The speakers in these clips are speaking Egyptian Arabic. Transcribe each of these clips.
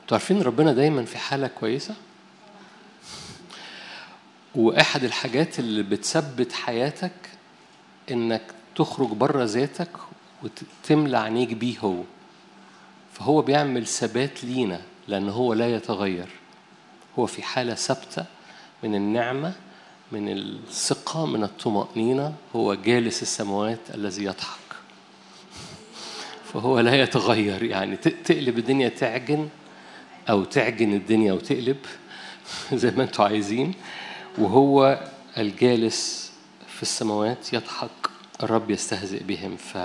انتوا عارفين ربنا دايما في حالة كويسة وأحد الحاجات اللي بتثبت حياتك إنك تخرج بره ذاتك وتملى عينيك بيه هو فهو بيعمل ثبات لينا لأن هو لا يتغير هو في حالة ثابتة من النعمة من الثقة من الطمأنينة هو جالس السماوات الذي يضحك فهو لا يتغير يعني ت- تقلب الدنيا تعجن أو تعجن الدنيا وتقلب زي ما انتوا عايزين وهو الجالس في السماوات يضحك الرب يستهزئ بهم ف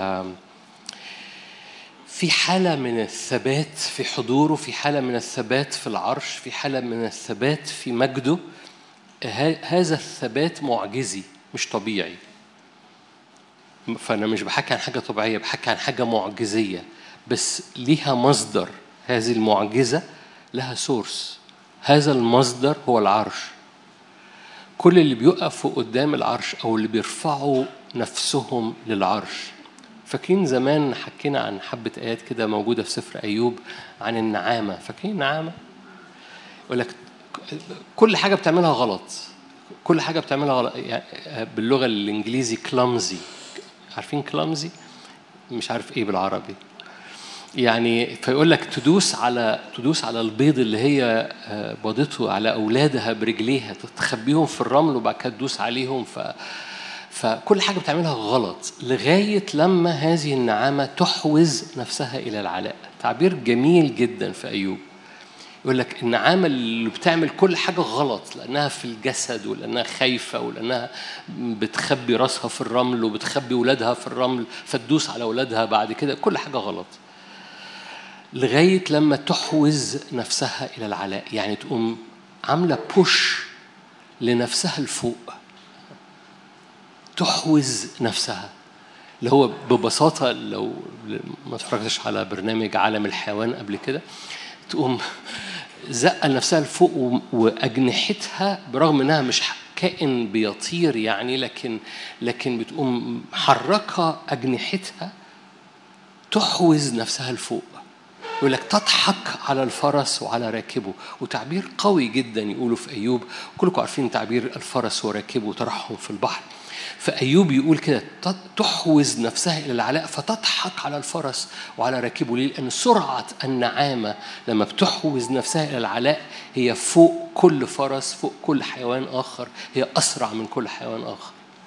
في حالة من الثبات في حضوره في حالة من الثبات في العرش في حالة من الثبات في مجده ه- هذا الثبات معجزي مش طبيعي فأنا مش بحكي عن حاجة طبيعية بحكي عن حاجة معجزية بس ليها مصدر هذه المعجزة لها سورس هذا المصدر هو العرش كل اللي بيقفوا قدام العرش أو اللي بيرفعوا نفسهم للعرش فاكرين زمان حكينا عن حبة آيات كده موجودة في سفر أيوب عن النعامة فاكرين النعامة؟ يقول لك كل حاجة بتعملها غلط كل حاجة بتعملها غلط يعني باللغة الإنجليزي كلامزي عارفين كلامزي؟ مش عارف إيه بالعربي يعني فيقول لك تدوس على تدوس على البيض اللي هي آه، بيضته على اولادها برجليها تخبيهم في الرمل وبعد كده تدوس عليهم ف فكل حاجه بتعملها غلط لغايه لما هذه النعامه تحوز نفسها الى العلاء تعبير جميل جدا في ايوب يقول لك النعامه اللي بتعمل كل حاجه غلط لانها في الجسد ولانها خايفه ولانها بتخبي راسها في الرمل وبتخبي ولادها في الرمل فتدوس على ولادها بعد كده كل حاجه غلط لغاية لما تحوز نفسها إلى العلاء يعني تقوم عاملة بوش لنفسها لفوق تحوز نفسها اللي هو ببساطة لو ما اتفرجتش على برنامج عالم الحيوان قبل كده تقوم زقة نفسها لفوق و- وأجنحتها برغم إنها مش ح- كائن بيطير يعني لكن لكن بتقوم محركة أجنحتها تحوز نفسها لفوق يقول لك تضحك على الفرس وعلى راكبه وتعبير قوي جدا يقولوا في ايوب كلكم عارفين تعبير الفرس وراكبه وترحم في البحر فايوب يقول كده ت- تحوز نفسها الى العلاء فتضحك على الفرس وعلى راكبه ليه؟ لان سرعه النعامه لما بتحوز نفسها الى العلاء هي فوق كل فرس فوق كل حيوان اخر هي اسرع من كل حيوان اخر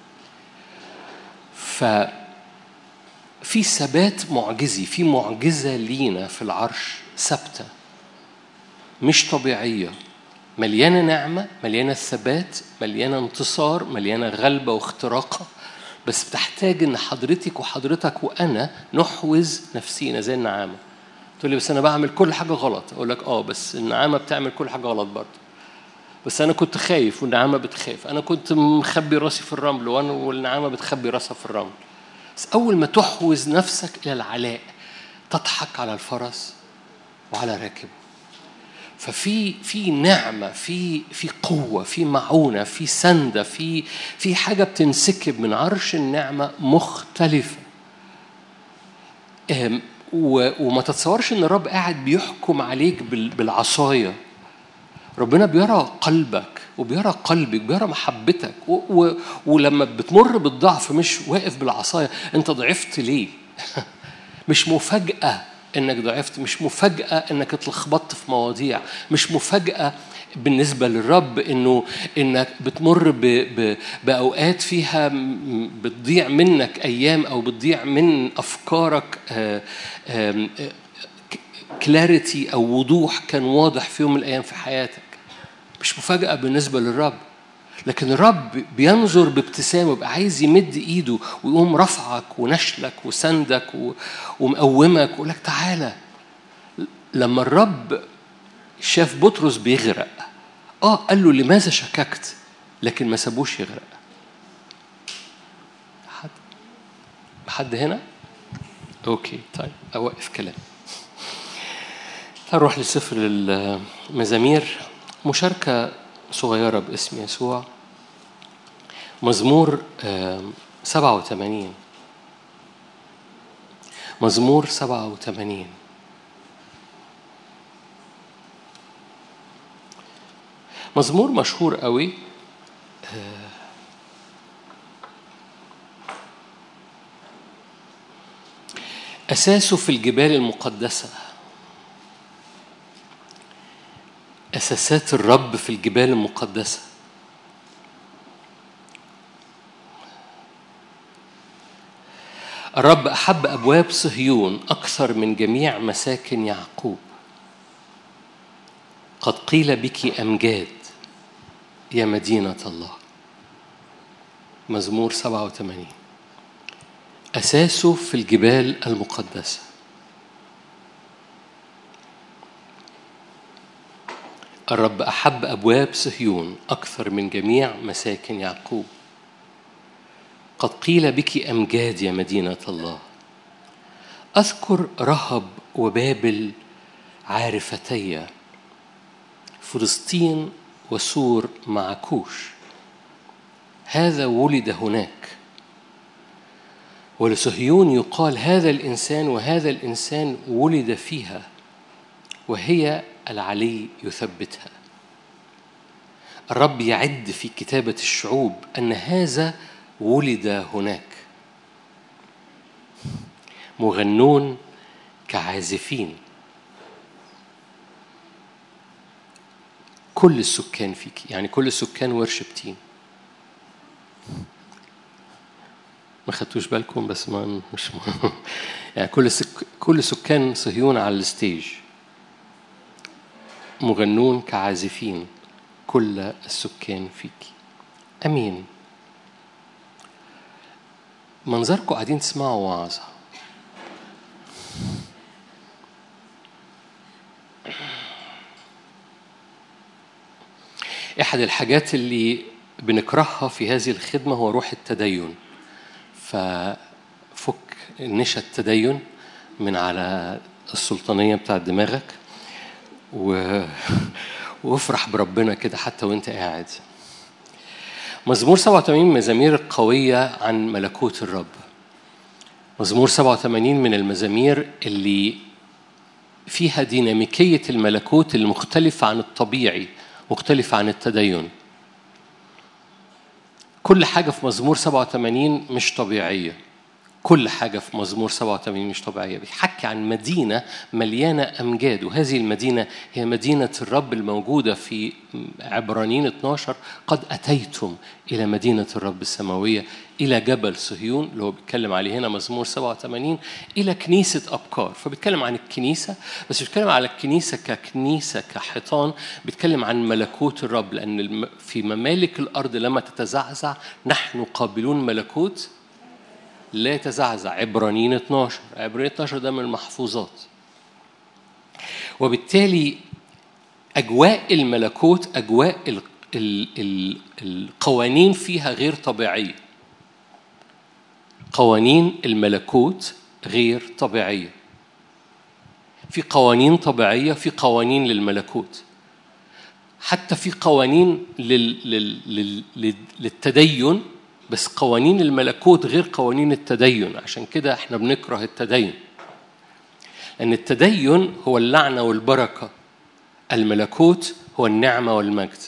ف في ثبات معجزي في معجزة لينا في العرش ثابتة مش طبيعية مليانة نعمة مليانة ثبات مليانة انتصار مليانة غلبة واختراقة بس بتحتاج ان حضرتك وحضرتك وانا نحوز نفسينا زي النعامة تقول لي بس انا بعمل كل حاجة غلط اقول لك اه بس النعامة بتعمل كل حاجة غلط برضه بس انا كنت خايف والنعامة بتخاف انا كنت مخبي راسي في الرمل وانا والنعامة بتخبي راسها في الرمل بس أول ما تحوز نفسك إلى العلاء تضحك على الفرس وعلى راكبه ففي في نعمة في في قوة في معونة في سندة في في حاجة بتنسكب من عرش النعمة مختلفة أم، و- وما تتصورش ان الرب قاعد بيحكم عليك بال- بالعصايه ربنا بيرى قلبك وبيرى قلبك بيرى محبتك و و ولما بتمر بالضعف مش واقف بالعصايه انت ضعفت ليه مش مفاجاه انك ضعفت مش مفاجاه انك اتلخبطت في مواضيع مش مفاجاه بالنسبة للرب إنه إنك بتمر ب ب بأوقات فيها م- بتضيع منك أيام أو بتضيع من أفكارك آه، آم، آه، كلاريتي او وضوح كان واضح في يوم من الايام في حياتك مش مفاجاه بالنسبه للرب لكن الرب بينظر بابتسامه بيبقى عايز يمد ايده ويقوم رفعك ونشلك وسندك و- ومقومك ويقول لك تعالى لما الرب شاف بطرس بيغرق اه قال له لماذا شككت لكن ما سابوش يغرق حد حد هنا اوكي طيب اوقف كلام تعال نروح لسفر المزامير مشاركة صغيرة باسم يسوع مزمور آم، 87 مزمور 87 مزمور مشهور قوي أساسه في الجبال المقدسة أساسات الرب في الجبال المقدسة الرب أحب أبواب صهيون أكثر من جميع مساكن يعقوب قد قيل بك أمجاد يا مدينة الله مزمور 87 أساسه في الجبال المقدسة الرب أحب أبواب صهيون أكثر من جميع مساكن يعقوب قد قيل بك أمجاد يا مدينة الله أذكر رهب وبابل عارفتي فلسطين وسور مع كوش هذا ولد هناك ولصهيون يقال هذا الإنسان وهذا الإنسان ولد فيها وهي العلي يثبتها الرب يعد في كتابة الشعوب أن هذا ولد هناك مغنون كعازفين كل السكان فيك يعني كل السكان ورشب تيم ما خدتوش بالكم بس ما مش م... يعني كل سك... كل سكان صهيون على الستيج مغنون كعازفين كل السكان فيك امين منظركم قاعدين تسمعوا وعظه احد الحاجات اللي بنكرهها في هذه الخدمه هو روح التدين ففك نشا التدين من على السلطانية بتاعت دماغك و... وافرح بربنا كده حتى وانت قاعد مزمور 87 مزامير قوية عن ملكوت الرب مزمور 87 من المزامير اللي فيها ديناميكية الملكوت المختلفة عن الطبيعي مختلفة عن التدين كل حاجة في مزمور 87 مش طبيعية كل حاجة في مزمور 87 مش طبيعية بيحكي عن مدينة مليانة أمجاد وهذه المدينة هي مدينة الرب الموجودة في عبرانيين 12 قد أتيتم إلى مدينة الرب السماوية إلى جبل صهيون اللي هو بيتكلم عليه هنا مزمور 87 إلى كنيسة أبكار فبيتكلم عن الكنيسة بس بيتكلم على الكنيسة ككنيسة كحيطان بيتكلم عن ملكوت الرب لأن في ممالك الأرض لما تتزعزع نحن قابلون ملكوت لا يتزعزع عبرانيين 12 عبرانيين 12 ده من المحفوظات وبالتالي أجواء الملكوت أجواء ال ال ال القوانين فيها غير طبيعية قوانين الملكوت غير طبيعية في قوانين طبيعية في قوانين للملكوت حتى في قوانين لل لل لل للتدين بس قوانين الملكوت غير قوانين التدين عشان كده احنا بنكره التدين لأن التدين هو اللعنة والبركة الملكوت هو النعمة والمجد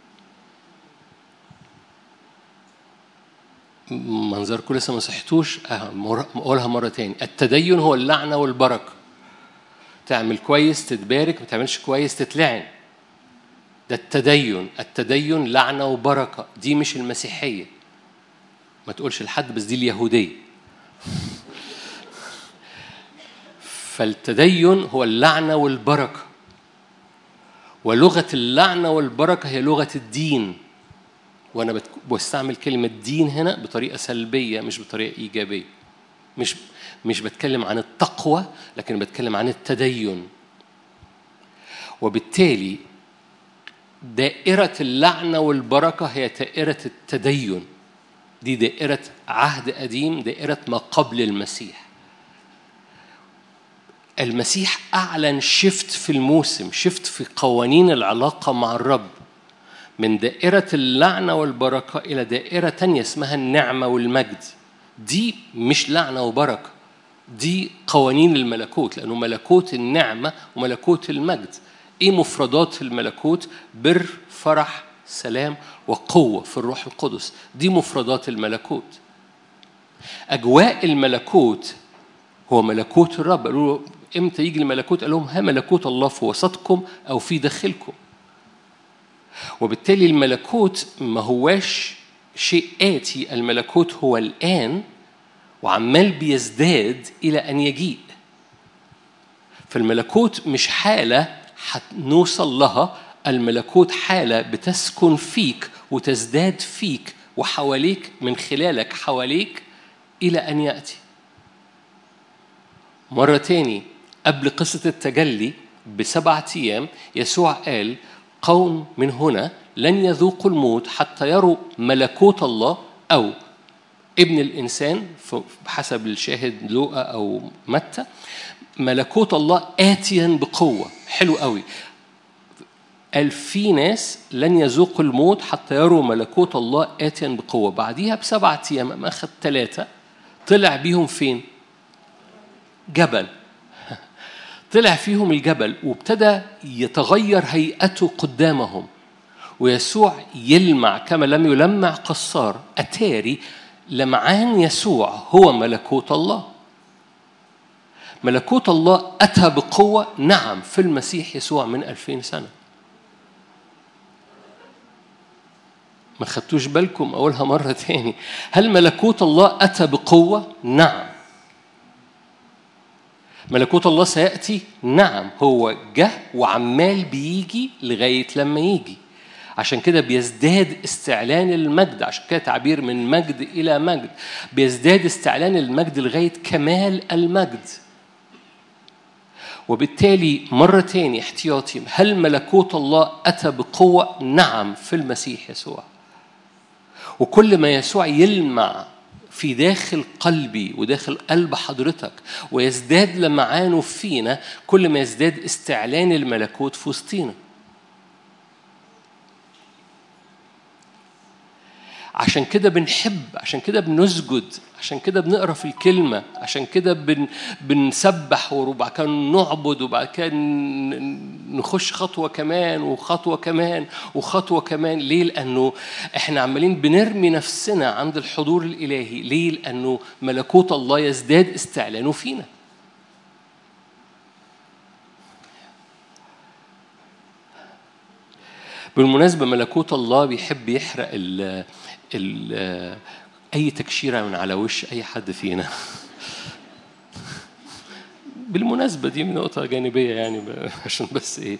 منظركم لسه ما صحتوش اقولها مرة تاني التدين هو اللعنة والبركة تعمل كويس تتبارك ما تعملش كويس تتلعن ده التدين التدين لعنة وبركة دي مش المسيحية ما تقولش لحد بس دي اليهودية فالتدين هو اللعنة والبركة ولغة اللعنة والبركة هي لغة الدين وأنا بستعمل كلمة دين هنا بطريقة سلبية مش بطريقة إيجابية مش مش بتكلم عن التقوى لكن بتكلم عن التدين وبالتالي دائرة اللعنة والبركة هي دائرة التدين دي دائرة عهد قديم دائرة ما قبل المسيح المسيح أعلن شفت في الموسم شفت في قوانين العلاقة مع الرب من دائرة اللعنة والبركة إلى دائرة تانية اسمها النعمة والمجد دي مش لعنة وبركة دي قوانين الملكوت لأنه ملكوت النعمة وملكوت المجد ايه مفردات الملكوت بر فرح سلام وقوه في الروح القدس دي مفردات الملكوت اجواء الملكوت هو ملكوت الرب قالوا له امتى يجي الملكوت قال لهم ها ملكوت الله في وسطكم او في داخلكم وبالتالي الملكوت ما هواش شيء آتي الملكوت هو الآن وعمال بيزداد إلى أن يجيء فالملكوت مش حالة هنوصل لها الملكوت حالة بتسكن فيك وتزداد فيك وحواليك من خلالك حواليك إلى أن يأتي مرة تاني قبل قصة التجلي بسبعة أيام يسوع قال قوم من هنا لن يذوقوا الموت حتى يروا ملكوت الله أو ابن الإنسان بحسب الشاهد لوقا أو متى ملكوت الله آتيا بقوة حلو قوي قال في ناس لن يذوقوا الموت حتى يروا ملكوت الله آتيا بقوة بعديها بسبعة أيام ما أخذ ثلاثة طلع بيهم فين؟ جبل طلع فيهم الجبل وابتدى يتغير هيئته قدامهم ويسوع يلمع كما لم يلمع قصار أتاري لمعان يسوع هو ملكوت الله ملكوت الله أتى بقوة نعم في المسيح يسوع من ألفين سنة ما خدتوش بالكم أقولها مرة تاني هل ملكوت الله أتى بقوة؟ نعم ملكوت الله سيأتي نعم هو جه وعمال بيجي لغاية لما يجي عشان كده بيزداد استعلان المجد عشان كده تعبير من مجد إلى مجد بيزداد استعلان المجد لغاية كمال المجد وبالتالي مرة تاني احتياطي هل ملكوت الله أتى بقوة؟ نعم في المسيح يسوع وكل ما يسوع يلمع في داخل قلبي وداخل قلب حضرتك ويزداد لمعانه فينا كل ما يزداد استعلان الملكوت في وسطينا عشان كده بنحب عشان كده بنسجد عشان كده بنقرا في الكلمه عشان كده بن بنسبح وبعد كده نعبد وبعد كده نخش خطوه كمان وخطوه كمان وخطوه كمان ليه لانه احنا عمالين بنرمي نفسنا عند الحضور الالهي ليه لانه ملكوت الله يزداد استعلانه فينا بالمناسبة ملكوت الله بيحب يحرق ال ال أي تكشيرة من على وش أي حد فينا بالمناسبة دي نقطة جانبية يعني عشان بس إيه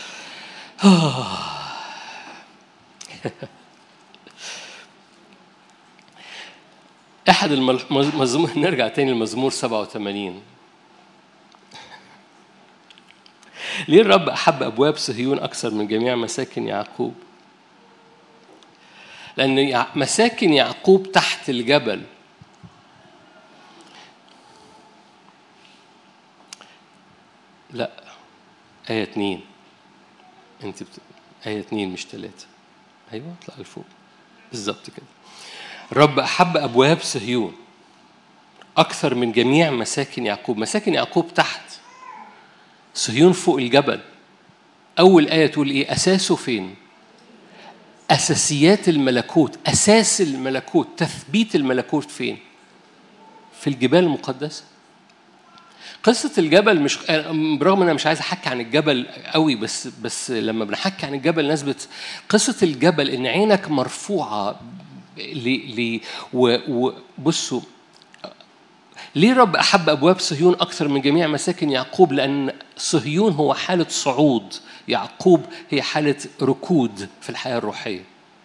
أحد المزمور نرجع تاني لمزمور 87 ليه الرب أحب أبواب صهيون أكثر من جميع مساكن يعقوب؟ لأن مساكن يعقوب تحت الجبل لا آية اتنين أنت بت... آية اتنين مش تلاتة أيوه اطلع لفوق بالظبط كده الرب أحب أبواب صهيون أكثر من جميع مساكن يعقوب مساكن يعقوب تحت صهيون فوق الجبل أول آية تقول إيه أساسه فين أساسيات الملكوت أساس الملكوت تثبيت الملكوت فين في الجبال المقدسة قصة الجبل مش برغم ان انا مش عايز احكي عن الجبل قوي بس بس لما بنحكي عن الجبل الناس بت... قصة الجبل ان عينك مرفوعة ل... ل... وبصوا ليه رب أحب أبواب صهيون أكثر من جميع مساكن يعقوب؟ لأن صهيون هو حالة صعود، يعقوب هي حالة ركود في الحياة الروحية.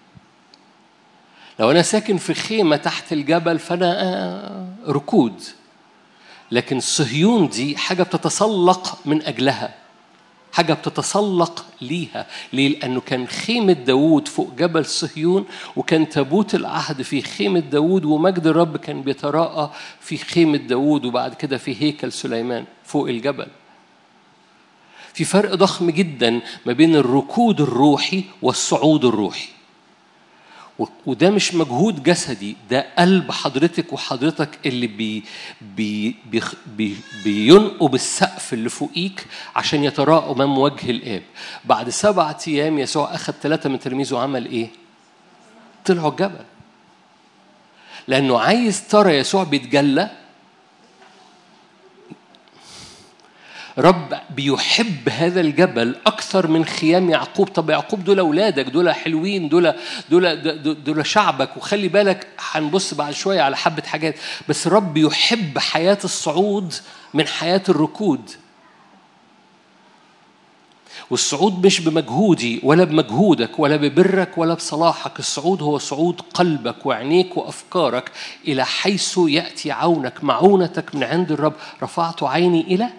لو أنا ساكن في خيمة تحت الجبل فأنا ركود. لكن صهيون دي حاجة بتتسلق من أجلها. حاجة بتتسلق ليها ليه؟ لأنه كان خيمة داوود فوق جبل صهيون وكان تابوت العهد في خيمة داوود ومجد الرب كان بيتراءى في خيمة داوود وبعد كده في هيكل سليمان فوق الجبل في فرق ضخم جدا ما بين الركود الروحي والصعود الروحي و- وده مش مجهود جسدي ده قلب حضرتك وحضرتك اللي بي بي بيخ- بي بينقب السقف اللي فوقيك عشان يتراءوا امام وجه الاب بعد سبعة ايام يسوع اخذ ثلاثه من تلاميذه وعمل ايه طلعوا الجبل لانه عايز ترى يسوع بيتجلى رب بيحب هذا الجبل اكثر من خيام يعقوب طب يعقوب دول اولادك دول حلوين دول دول دول, دول شعبك وخلي بالك هنبص بعد شويه على حبه حاجات بس رب يحب حياه الصعود من حياه الركود والصعود مش بمجهودي ولا بمجهودك ولا ببرك ولا بصلاحك الصعود هو صعود قلبك وعينيك وافكارك الى حيث ياتي عونك معونتك من عند الرب رفعت عيني الى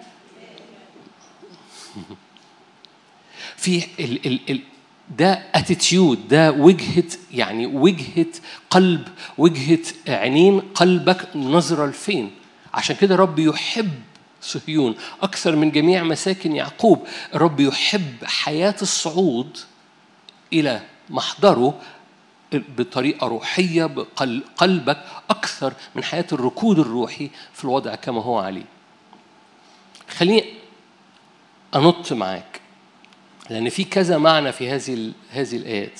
في ال ال ال ده اتيتيود ده وجهه يعني وجهه قلب وجهه عينين قلبك نظره لفين عشان كده رب يحب صهيون اكثر من جميع مساكن يعقوب الرب يحب حياه الصعود الى محضره بطريقه روحيه بقلبك اكثر من حياه الركود الروحي في الوضع كما هو عليه خليني انط معاك لأن في كذا معنى في هذه ال- هذه الآيات.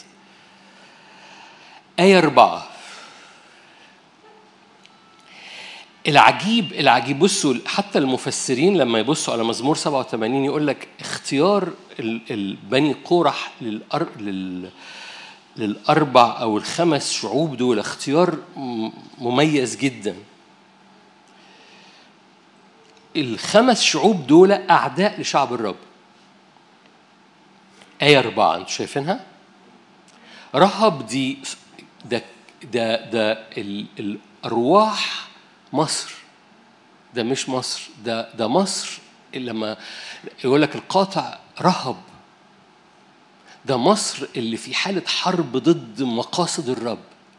آية أربعة العجيب العجيب بصوا حتى المفسرين لما يبصوا على مزمور 87 يقول لك اختيار ال- ال- بني قورح للأر... لل... للأربع أو الخمس شعوب دول اختيار م- مميز جدا الخمس شعوب دول أعداء لشعب الرب آية أربعة أنتوا شايفينها؟ رهب دي ده ده ده ال- الأرواح مصر ده مش مصر ده ده مصر لما يقول لك القاطع رهب ده مصر اللي في حالة حرب ضد مقاصد الرب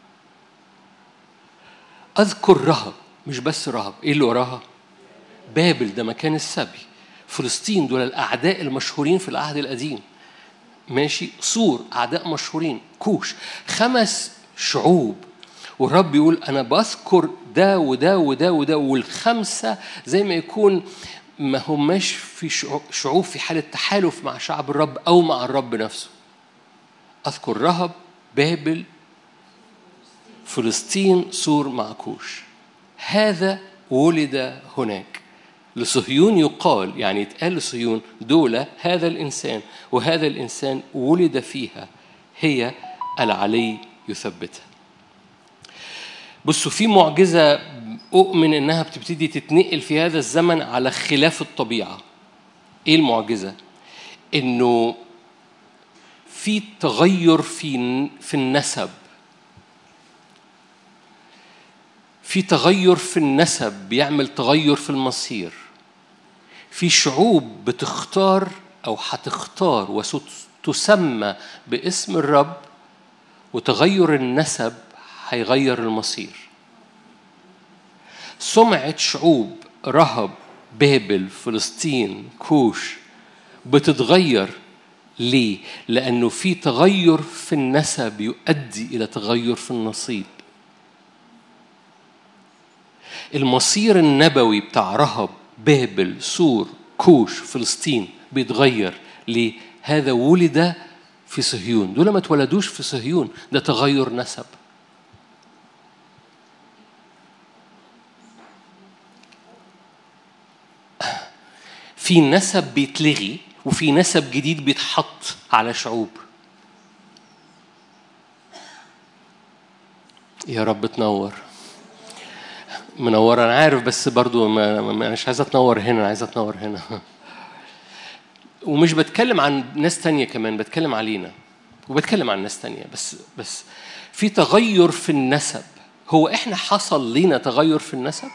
أذكر رهب مش بس رهب إيه اللي وراها؟ بابل ده مكان السبي فلسطين دول الأعداء المشهورين في العهد القديم ماشي سور أعداء مشهورين كوش خمس شعوب والرب يقول أنا بذكر ده وده وده وده والخمسة زي ما يكون ما هماش في شعو- شعوب في حالة تحالف مع شعب الرب أو مع الرب نفسه أذكر رهب بابل فلسطين سور مع كوش هذا ولد هناك لصهيون يقال يعني يتقال لصهيون دول هذا الإنسان وهذا الإنسان ولد فيها هي العلي يثبتها بصوا في معجزة أؤمن إنها بتبتدي تتنقل في هذا الزمن على خلاف الطبيعة إيه المعجزة؟ إنه في تغير في في النسب في تغير في النسب بيعمل تغير في المصير في شعوب بتختار او هتختار وتسمى باسم الرب وتغير النسب هيغير المصير سمعة شعوب رهب بابل فلسطين كوش بتتغير ليه؟ لأنه في تغير في النسب يؤدي إلى تغير في النصيب المصير النبوي بتاع رهب بابل سور كوش فلسطين بيتغير ليه؟ هذا ولد في صهيون دول ما اتولدوش في صهيون ده تغير نسب في نسب بيتلغي وفي نسب جديد بيتحط على شعوب يا رب تنور منورة أنا عارف بس برضو ما ما- مش عايزة تنور هنا أنا عايزة تنور هنا ومش بتكلم عن ناس تانية كمان بتكلم علينا وبتكلم عن ناس تانية بس بس في تغير في النسب هو احنا حصل لينا تغير في النسب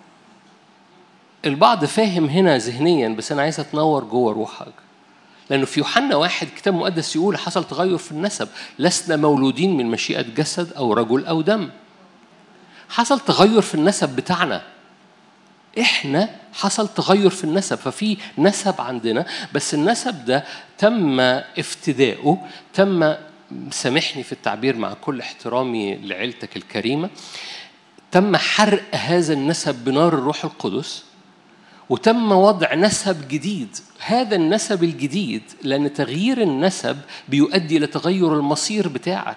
البعض فاهم هنا ذهنيا بس انا عايزه تنور جوه روحك لانه في يوحنا واحد كتاب مقدس يقول حصل تغير في النسب لسنا مولودين من مشيئه جسد او رجل او دم حصل تغير في النسب بتاعنا احنا حصل تغير في النسب ففي نسب عندنا بس النسب ده تم افتدائه تم سامحني في التعبير مع كل احترامي لعيلتك الكريمة تم حرق هذا النسب بنار الروح القدس وتم وضع نسب جديد هذا النسب الجديد لأن تغيير النسب بيؤدي إلى تغير المصير بتاعك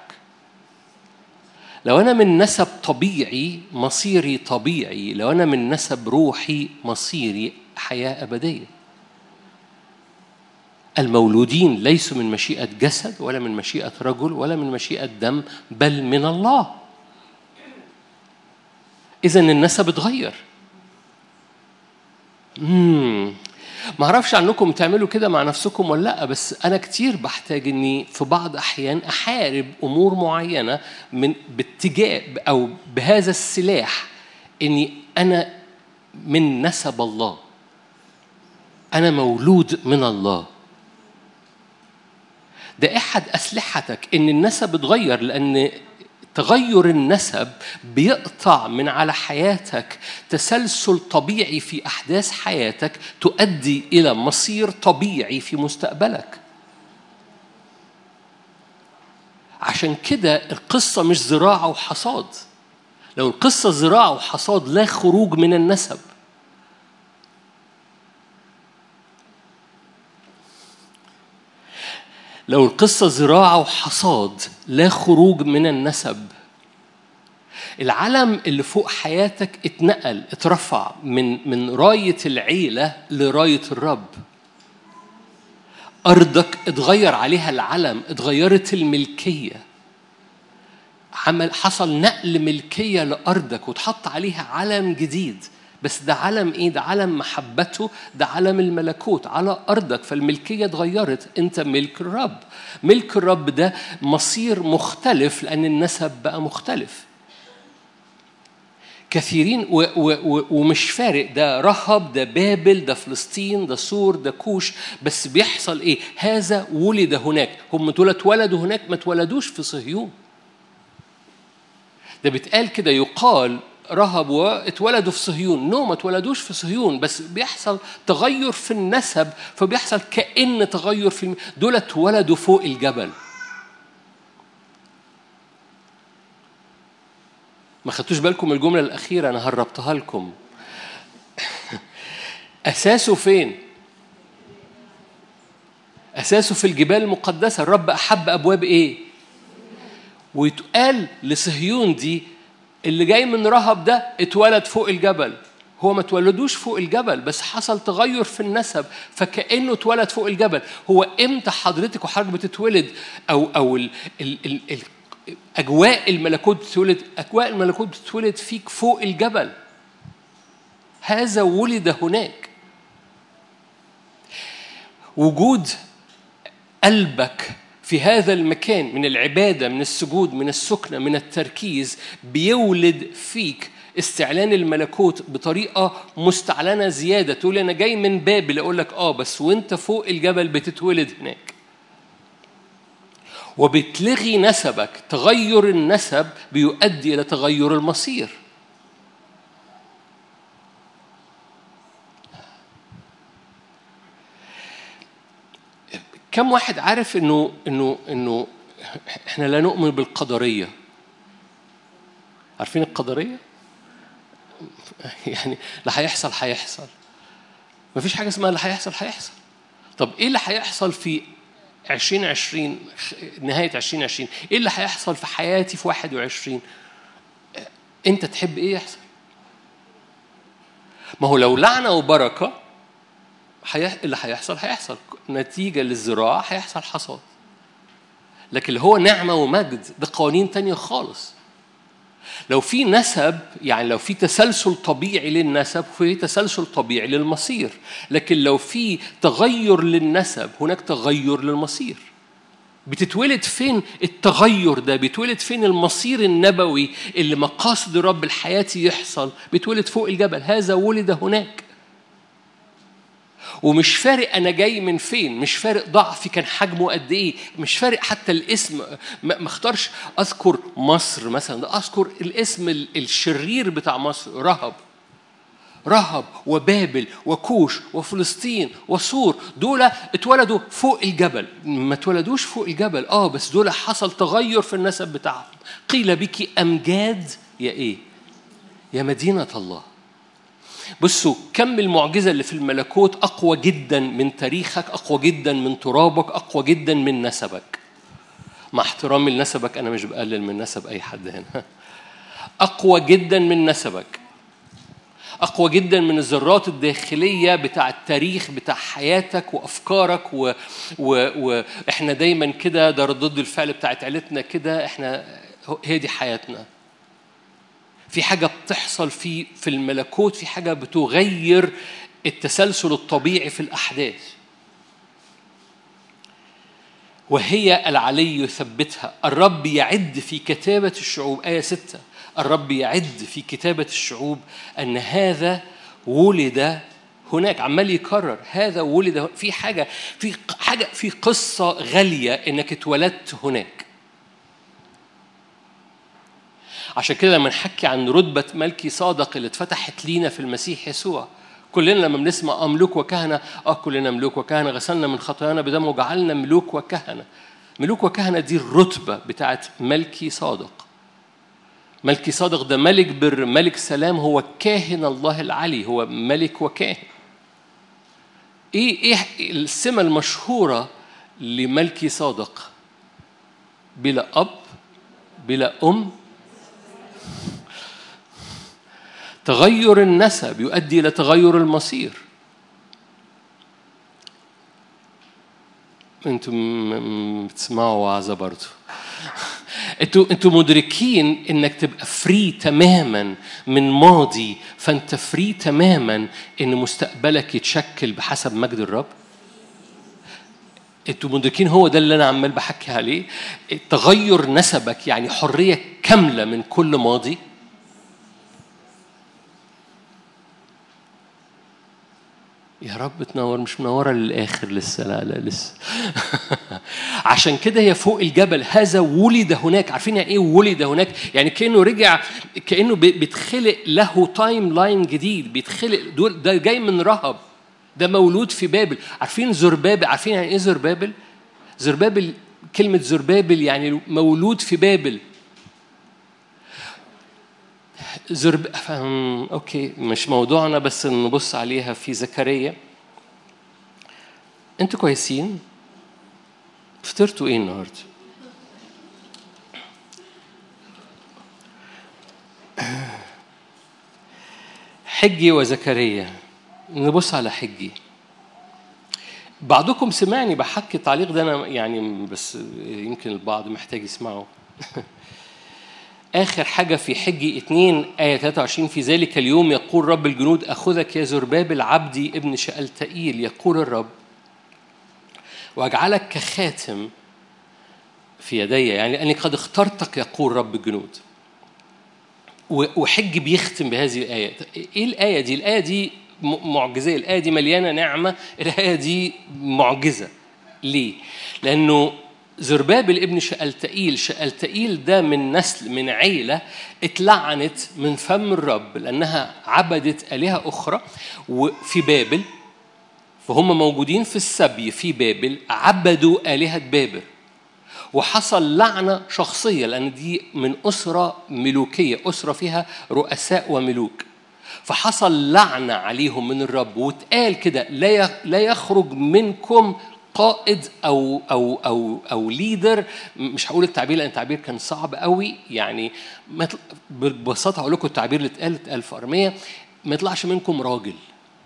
لو أنا من نسب طبيعي مصيري طبيعي لو أنا من نسب روحي مصيري حياة أبدية المولودين ليسوا من مشيئة جسد ولا من مشيئة رجل ولا من مشيئة دم بل من الله إذا النسب اتغير مم. ما اعرفش عنكم تعملوا كده مع نفسكم ولا لا بس انا كتير بحتاج اني في بعض احيان احارب امور معينه من باتجاه او بهذا السلاح اني انا من نسب الله انا مولود من الله ده احد اسلحتك ان النسب اتغير لان تغير النسب بيقطع من على حياتك تسلسل طبيعي في احداث حياتك تؤدي الى مصير طبيعي في مستقبلك عشان كده القصه مش زراعه وحصاد لو القصه زراعه وحصاد لا خروج من النسب لو القصة زراعة وحصاد لا خروج من النسب العلم اللي فوق حياتك اتنقل اترفع من من راية العيلة لراية الرب أرضك اتغير عليها العلم اتغيرت الملكية عمل حصل نقل ملكية لأرضك وتحط عليها علم جديد بس ده علم ايه؟ ده علم محبته، ده علم الملكوت على ارضك فالملكيه اتغيرت، انت ملك الرب. ملك الرب ده مصير مختلف لان النسب بقى مختلف. كثيرين و و و ومش فارق ده رهب ده بابل ده فلسطين ده سور ده كوش بس بيحصل ايه؟ هذا ولد هناك، هم دول اتولدوا هناك ما اتولدوش في صهيون. ده بيتقال كده يقال رهب واتولدوا في صهيون نو ما اتولدوش في صهيون بس بيحصل تغير في النسب فبيحصل كأن تغير في الم... دول اتولدوا فوق الجبل ما خدتوش بالكم من الجملة الأخيرة أنا هربتها لكم أساسه فين؟ أساسه في الجبال المقدسة الرب أحب أبواب إيه؟ ويتقال لصهيون دي اللي جاي من رهب ده اتولد فوق الجبل هو ما اتولدوش فوق الجبل بس حصل تغير في النسب فكانه اتولد فوق الجبل هو امتى حضرتك وحضرتك بتتولد او او ال ال ال ال اجواء الملكوت بتتولد اجواء الملكوت بتتولد فيك فوق الجبل هذا ولد هناك وجود قلبك في هذا المكان من العبادة من السجود من السكنة من التركيز بيولد فيك استعلان الملكوت بطريقة مستعلنة زيادة تقول أنا جاي من بابل أقول لك آه بس وأنت فوق الجبل بتتولد هناك وبتلغي نسبك تغير النسب بيؤدي إلى تغير المصير كم واحد عارف انه انه انه احنا لا نؤمن بالقدريه عارفين القدريه يعني اللي هيحصل هيحصل مفيش حاجه اسمها اللي هيحصل هيحصل طب ايه اللي هيحصل في 2020 نهايه 2020 ايه اللي هيحصل في حياتي في 21 انت تحب ايه يحصل ما هو لو لعنه وبركه حي... اللي هيحصل هيحصل نتيجة للزراعة هيحصل حصاد لكن اللي هو نعمة ومجد ده قوانين تانية خالص لو في نسب يعني لو في تسلسل طبيعي للنسب في تسلسل طبيعي للمصير لكن لو في تغير للنسب هناك تغير للمصير بتتولد فين التغير ده بيتولد فين المصير النبوي اللي مقاصد رب الحياة يحصل بيتولد فوق الجبل هذا ولد هناك ومش فارق انا جاي من فين مش فارق ضعفي كان حجمه قد ايه مش فارق حتى الاسم ما اختارش اذكر مصر مثلا ده اذكر الاسم الشرير بتاع مصر رهب رهب وبابل وكوش وفلسطين وسور دول اتولدوا فوق الجبل ما اتولدوش فوق الجبل اه بس دول حصل تغير في النسب بتاعهم قيل بك امجاد يا ايه يا مدينه الله بصوا كم المعجزه اللي في الملكوت اقوى جدا من تاريخك اقوى جدا من ترابك اقوى جدا من نسبك مع احترامي لنسبك انا مش بقلل من نسب اي حد هنا اقوى جدا من نسبك اقوى جدا من الذرات الداخليه بتاع التاريخ بتاع حياتك وافكارك و... و... واحنا دايما كده ده ردود الفعل بتاعت عيلتنا كده احنا هي دي حياتنا في حاجه بتحصل في في الملكوت في حاجه بتغير التسلسل الطبيعي في الاحداث وهي العلي يثبتها الرب يعد في كتابة الشعوب آية ستة الرب يعد في كتابة الشعوب أن هذا ولد هناك عمال يكرر هذا ولد في حاجة في حاجة في قصة غالية إنك اتولدت هناك عشان كده لما نحكي عن رتبة ملكي صادق اللي اتفتحت لينا في المسيح يسوع كلنا لما بنسمع ملوك وكهنة اه كلنا ملوك وكهنة غسلنا من خطايانا بدمه وجعلنا ملوك وكهنة ملوك وكهنة دي الرتبة بتاعت ملكي صادق ملكي صادق ده ملك بر ملك سلام هو كاهن الله العلي هو ملك وكاهن ايه ايه السمة المشهورة لملكي صادق بلا اب بلا ام تغير النسب يؤدي الى تغير المصير انتم بتسمعوا وعظه برضه انتوا انتوا مدركين انك تبقى فري تماما من ماضي فانت فري تماما ان مستقبلك يتشكل بحسب مجد الرب انتوا مدركين هو ده اللي انا عمال بحكي عليه تغير نسبك يعني حريه كامله من كل ماضي يا رب تنور مش منورة للآخر لسه لا لا لسه عشان كده هي فوق الجبل هذا ولد هناك عارفين يعني ايه ولد هناك يعني كأنه رجع كأنه بيتخلق له تايم لاين جديد بيتخلق دول ده جاي من رهب ده مولود في بابل عارفين زربابل عارفين يعني ايه زربابل زربابل كلمة زربابل يعني مولود في بابل زرب اوكي مش موضوعنا بس نبص عليها في زكريا انتوا كويسين فطرتوا ايه النهارده حجي وزكريا نبص على حجي بعضكم سمعني بحكي التعليق ده انا يعني بس يمكن البعض محتاج يسمعه آخر حاجة في حجي 2 آية 23 في ذلك اليوم يقول رب الجنود أخذك يا زربابل عبدي ابن شألتئيل يقول الرب وأجعلك كخاتم في يدي يعني لأني قد اخترتك يقول رب الجنود وحج بيختم بهذه الآية إيه الآية دي؟ الآية دي معجزية الآية دي مليانة نعمة الآية دي معجزة ليه؟ لأنه زربابل ابن شألتئيل شألتئيل ده من نسل من عيلة اتلعنت من فم الرب لأنها عبدت آلهة أخرى وفي بابل فهم موجودين في السبي في بابل عبدوا آلهة بابل وحصل لعنة شخصية لأن دي من أسرة ملوكية أسرة فيها رؤساء وملوك فحصل لعنة عليهم من الرب واتقال كده لا يخرج منكم قائد او او او او ليدر مش هقول التعبير لان التعبير كان صعب قوي يعني ببساطه هقول لكم التعبير اللي اتقال اتقال في ارميه ما يطلعش منكم راجل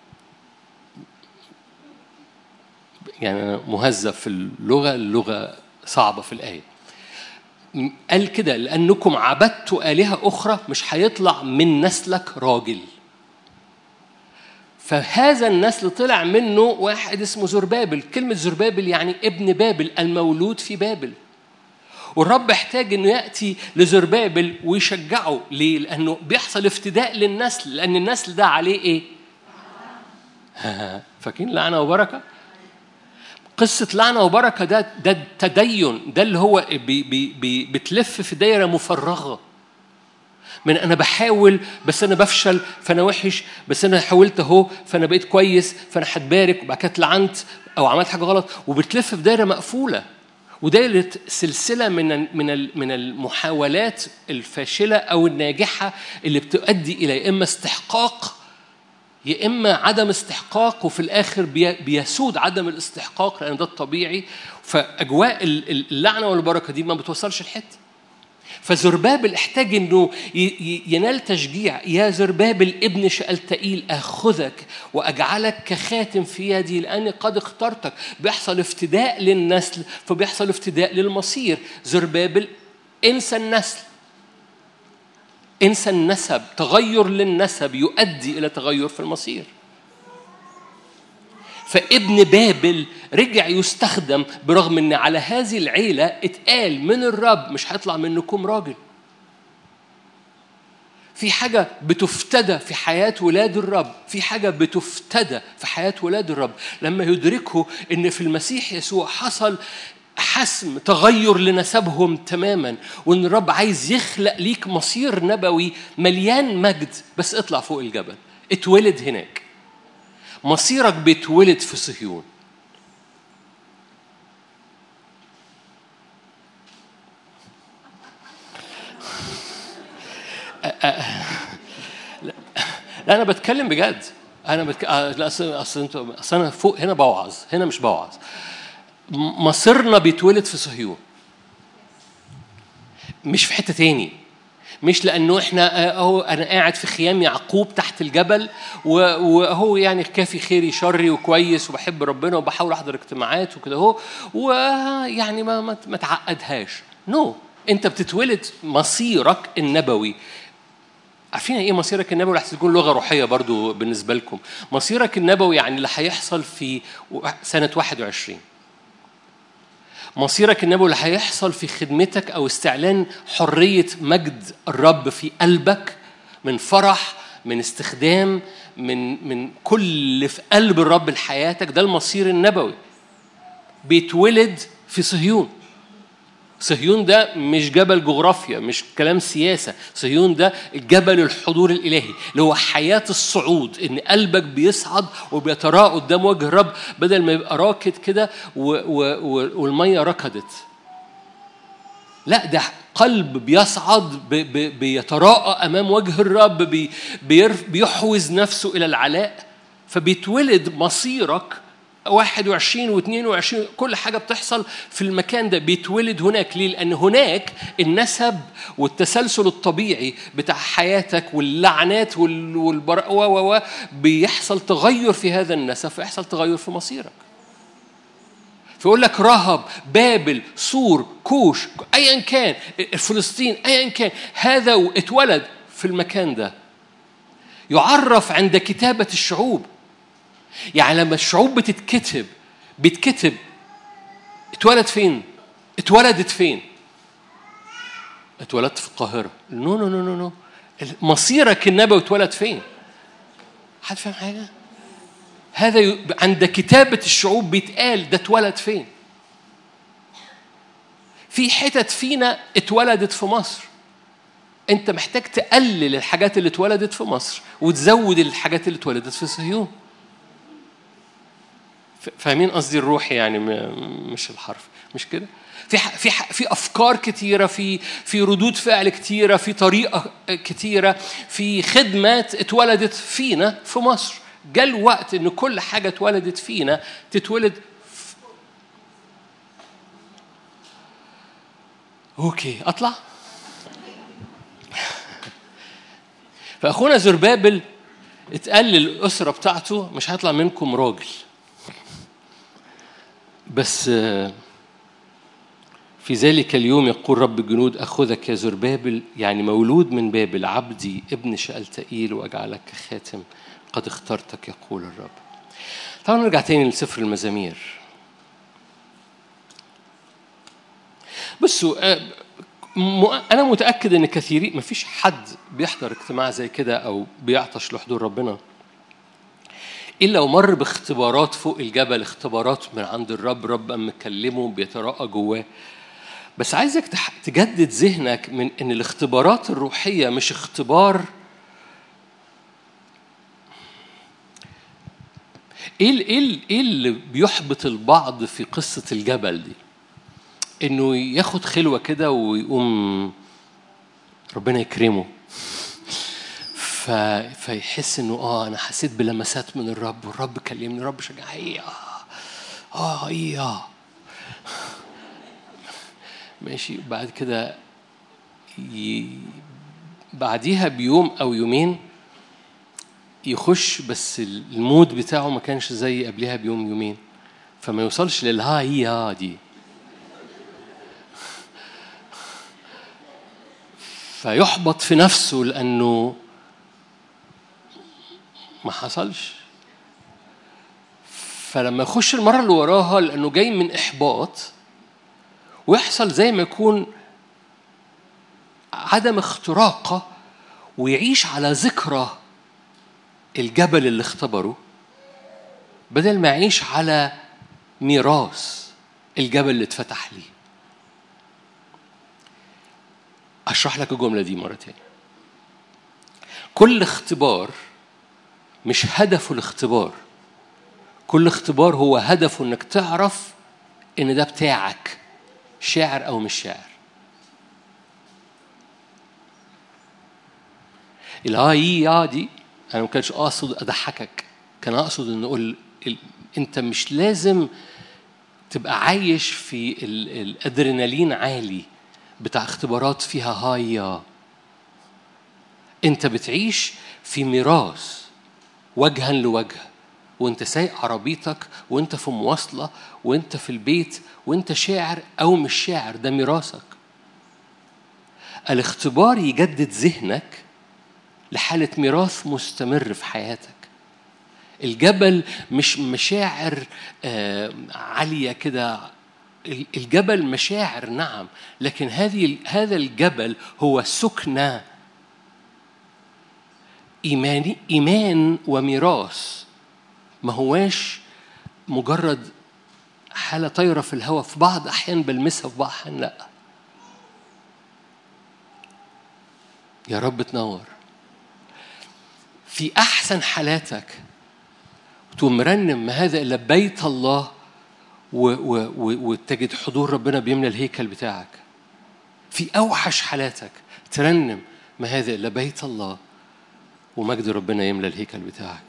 يعني انا مهذب في اللغه اللغه صعبه في الايه قال كده لانكم عبدتوا الهه اخرى مش هيطلع من نسلك راجل فهذا النسل طلع منه واحد اسمه زربابل كلمة زربابل يعني ابن بابل المولود في بابل والرب احتاج انه ياتي لزربابل ويشجعه ليه؟ لانه بيحصل افتداء للنسل لان النسل ده عليه ايه؟ فاكرين لعنه وبركه؟ قصة لعنة وبركة ده ده تدين ده اللي هو بي بي بي بتلف في دايرة مفرغة من انا بحاول بس انا بفشل فانا وحش بس انا حاولت اهو فانا بقيت كويس فانا هتبارك وبعد كده اتلعنت او عملت حاجه غلط وبتلف في دايره مقفوله ودايره سلسله من من من المحاولات الفاشله او الناجحه اللي بتؤدي الى يا اما استحقاق يا اما عدم استحقاق وفي الاخر بيسود عدم الاستحقاق لان ده الطبيعي فاجواء اللعنه والبركه دي ما بتوصلش لحته فزربابل احتاج انه ينال تشجيع يا زربابل ابن شألتئيل اخذك واجعلك كخاتم في يدي لاني قد اخترتك بيحصل افتداء للنسل فبيحصل افتداء للمصير زربابل انسى النسل انسى النسب تغير للنسب يؤدي الى تغير في المصير فابن بابل رجع يستخدم برغم ان على هذه العيله اتقال من الرب مش هيطلع منكم راجل في حاجة بتفتدى في حياة ولاد الرب في حاجة بتفتدى في حياة ولاد الرب لما يدركوا ان في المسيح يسوع حصل حسم تغير لنسبهم تماما وان الرب عايز يخلق ليك مصير نبوي مليان مجد بس اطلع فوق الجبل اتولد هناك مصيرك بيتولد في صهيون لا انا بتكلم بجد انا بتك... لا اصل اصل انتوا اصل انا فوق هنا بوعظ هنا مش بوعظ مصيرنا بيتولد في صهيون مش في حته تاني مش لانه احنا اهو انا قاعد في خيام يعقوب تحت الجبل وهو يعني كافي خيري شري وكويس وبحب ربنا وبحاول احضر اجتماعات وكده اهو ويعني ما ما تعقدهاش نو no. انت بتتولد مصيرك النبوي عارفين ايه مصيرك النبوي اللي تكون لغه روحيه برضو بالنسبه لكم مصيرك النبوي يعني اللي هيحصل في سنه 21 مصيرك النبوي اللي هيحصل في خدمتك او استعلان حريه مجد الرب في قلبك من فرح من استخدام من من كل اللي في قلب الرب لحياتك ده المصير النبوي بيتولد في صهيون صهيون ده مش جبل جغرافيا مش كلام سياسة صهيون ده جبل الحضور الإلهي اللي هو حياة الصعود إن قلبك بيصعد وبيتراءى قدام وجه الرب بدل ما يبقى راكد كده والمية ركضت لا ده قلب بيصعد بيتراءى أمام وجه الرب بيحوز نفسه إلى العلاء فبيتولد مصيرك 21 و22 كل حاجة بتحصل في المكان ده بيتولد هناك ليه؟ لأن هناك النسب والتسلسل الطبيعي بتاع حياتك واللعنات والبراء و و بيحصل تغير في هذا النسب فيحصل تغير في مصيرك. فيقول لك رهب بابل سور كوش ايا كان فلسطين ايا كان هذا اتولد في المكان ده يعرف عند كتابه الشعوب يعني لما الشعوب بتتكتب بيتكتب اتولد فين؟ اتولدت فين؟ اتولدت في القاهرة نو نو نو نو نو مصيرك النبوي اتولد فين؟ حد فاهم حاجة؟ هذا عند كتابة الشعوب بيتقال ده اتولد فين؟ في حتت فينا اتولدت في مصر انت محتاج تقلل الحاجات اللي اتولدت في مصر وتزود الحاجات اللي اتولدت في صهيون فاهمين قصدي الروحي يعني مش الحرف مش كده في في في افكار كتيره في في ردود فعل كتيره في طريقه كتيره في خدمات اتولدت فينا في مصر جاء الوقت ان كل حاجه اتولدت فينا تتولد في... اوكي اطلع فاخونا زربابل اتقال للاسره بتاعته مش هيطلع منكم راجل بس في ذلك اليوم يقول رب الجنود أخذك يا زربابل يعني مولود من بابل عبدي ابن شألتئيل وأجعلك خاتم قد اخترتك يقول الرب تعالوا نرجع تاني لسفر المزامير بصوا أنا متأكد إن كثيرين ما فيش حد بيحضر اجتماع زي كده أو بيعطش لحضور ربنا إلا ومر باختبارات فوق الجبل اختبارات من عند الرب رب أما مكلمه بيتراءى جواه بس عايزك تح- تجدد ذهنك من ان الاختبارات الروحيه مش اختبار ايه ال- ايه ال- ايه اللي بيحبط البعض في قصه الجبل دي انه ياخد خلوه كده ويقوم ربنا يكرمه ف... فيحس انه اه انا حسيت بلمسات من الرب والرب كلمني الرب شجع ايه اه اه ايه اه ماشي بعد كده ي... بعديها بيوم او يومين يخش بس المود بتاعه ما كانش زي قبلها بيوم يومين فما يوصلش للها هي ها دي فيحبط في نفسه لانه ما حصلش فلما يخش المره اللي وراها لانه جاي من احباط ويحصل زي ما يكون عدم اختراقه ويعيش على ذكرى الجبل اللي اختبره بدل ما يعيش على ميراث الجبل اللي اتفتح ليه اشرح لك الجمله دي مره تاني كل اختبار مش هدفه الاختبار كل اختبار هو هدفه انك تعرف ان ده بتاعك شاعر او مش شاعر الهاي يا دي انا ما كانش اقصد اضحكك كان اقصد ان اقول ال... انت مش لازم تبقى عايش في ال... الادرينالين عالي بتاع اختبارات فيها هاي يا انت بتعيش في ميراث وجها لوجه وانت سايق عربيتك وانت في مواصله وانت في البيت وانت شاعر او مش شاعر ده ميراثك الاختبار يجدد ذهنك لحاله ميراث مستمر في حياتك الجبل مش مشاعر آه، عاليه كده الجبل مشاعر نعم لكن هذه هذا الجبل هو سكنى إيماني إيمان وميراث ما هواش مجرد حالة طايرة في الهواء في بعض أحيان بلمسها في بعض أحيان لأ يا رب تنور في أحسن حالاتك تقوم مرنم ما هذا إلا بيت الله و و و وتجد حضور ربنا بيملى الهيكل بتاعك في أوحش حالاتك ترنم ما هذا إلا بيت الله ومجد ربنا يملى الهيكل بتاعك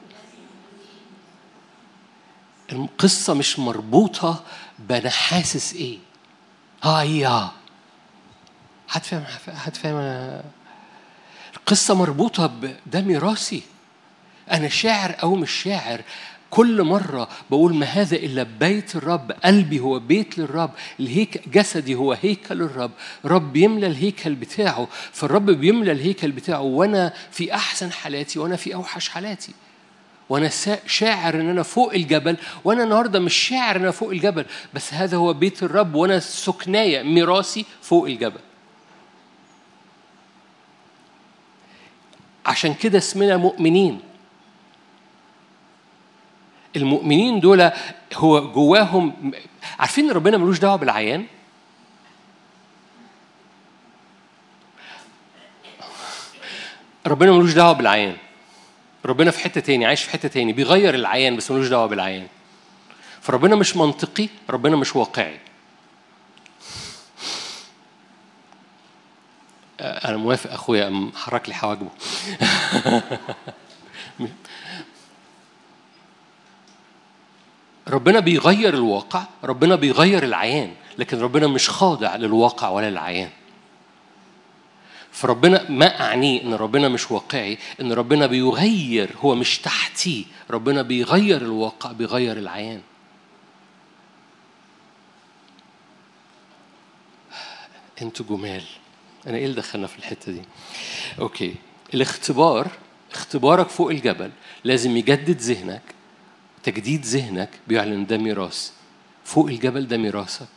القصة مش مربوطة بأنا حاسس إيه آه يا هتفهم هتفهم أنا القصة مربوطة ب ده ميراثي أنا شاعر أو مش شاعر كل مرة بقول ما هذا إلا بيت الرب قلبي هو بيت للرب الهيك جسدي هو هيكل الرب رب يملى الهيكل بتاعه فالرب بيملى الهيكل بتاعه وأنا في أحسن حالاتي وأنا في أوحش حالاتي وانا شاعر ان انا فوق الجبل وانا النهارده مش شاعر ان انا فوق الجبل بس هذا هو بيت الرب وانا سكنايه ميراثي فوق الجبل عشان كده اسمنا مؤمنين المؤمنين دول هو جواهم عارفين ان ربنا ملوش دعوه بالعيان ربنا ملوش دعوه بالعيان ربنا في حته تاني عايش في حته تاني بيغير العيان بس ملوش دعوه بالعيان فربنا مش منطقي ربنا مش واقعي انا موافق اخويا حرك لي حواجبه ربنا بيغير الواقع ربنا بيغير العيان لكن ربنا مش خاضع للواقع ولا للعيان فربنا ما أعنيه إن ربنا مش واقعي إن ربنا بيغير هو مش تحتيه ربنا بيغير الواقع بيغير العيان انتوا جمال انا ايه اللي دخلنا في الحته دي اوكي الاختبار اختبارك فوق الجبل لازم يجدد ذهنك تجديد ذهنك بيعلن ده ميراث فوق الجبل ده ميراثك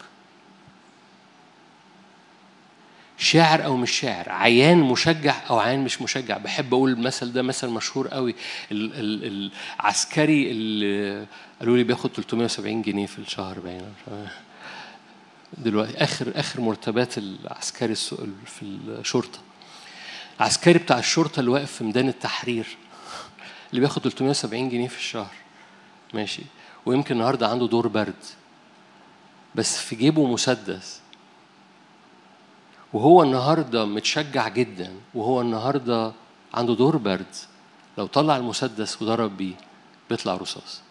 شاعر او مش شاعر عيان مشجع او عيان مش مشجع بحب اقول المثل ده مثل مشهور قوي ال ال العسكري اللي قالوا لي بياخد 370 جنيه في الشهر باين دلوقتي اخر اخر مرتبات العسكري الس- في الشرطه العسكري بتاع الشرطه اللي واقف في ميدان التحرير اللي بياخد 370 جنيه في الشهر ماشي ويمكن النهارده عنده دور برد بس في جيبه مسدس وهو النهارده متشجع جدا وهو النهارده عنده دور برد لو طلع المسدس وضرب بيه بيطلع رصاص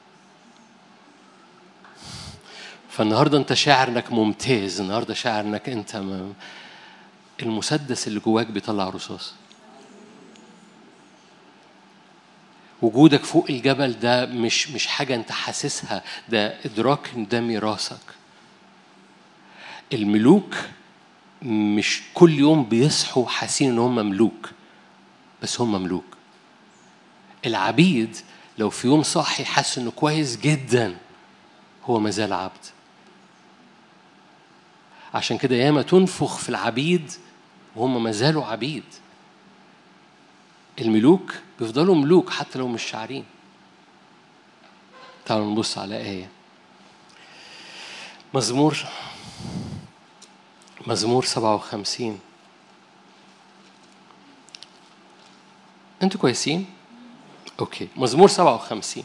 فالنهارده انت شاعر انك ممتاز النهارده شاعر انك انت م... المسدس اللي جواك بيطلع رصاص وجودك فوق الجبل ده مش مش حاجه انت حاسسها ده ادراك ان ده ميراثك الملوك مش كل يوم بيصحوا حاسين ان هم ملوك بس هم ملوك العبيد لو في يوم صاحي حاسس انه كويس جدا هو مازال عبد عشان كده ياما تنفخ في العبيد وهم ما زالوا عبيد الملوك بيفضلوا ملوك حتى لو مش شاعرين تعالوا نبص على آية مزمور مزمور 57 انتوا كويسين؟ اوكي مزمور 57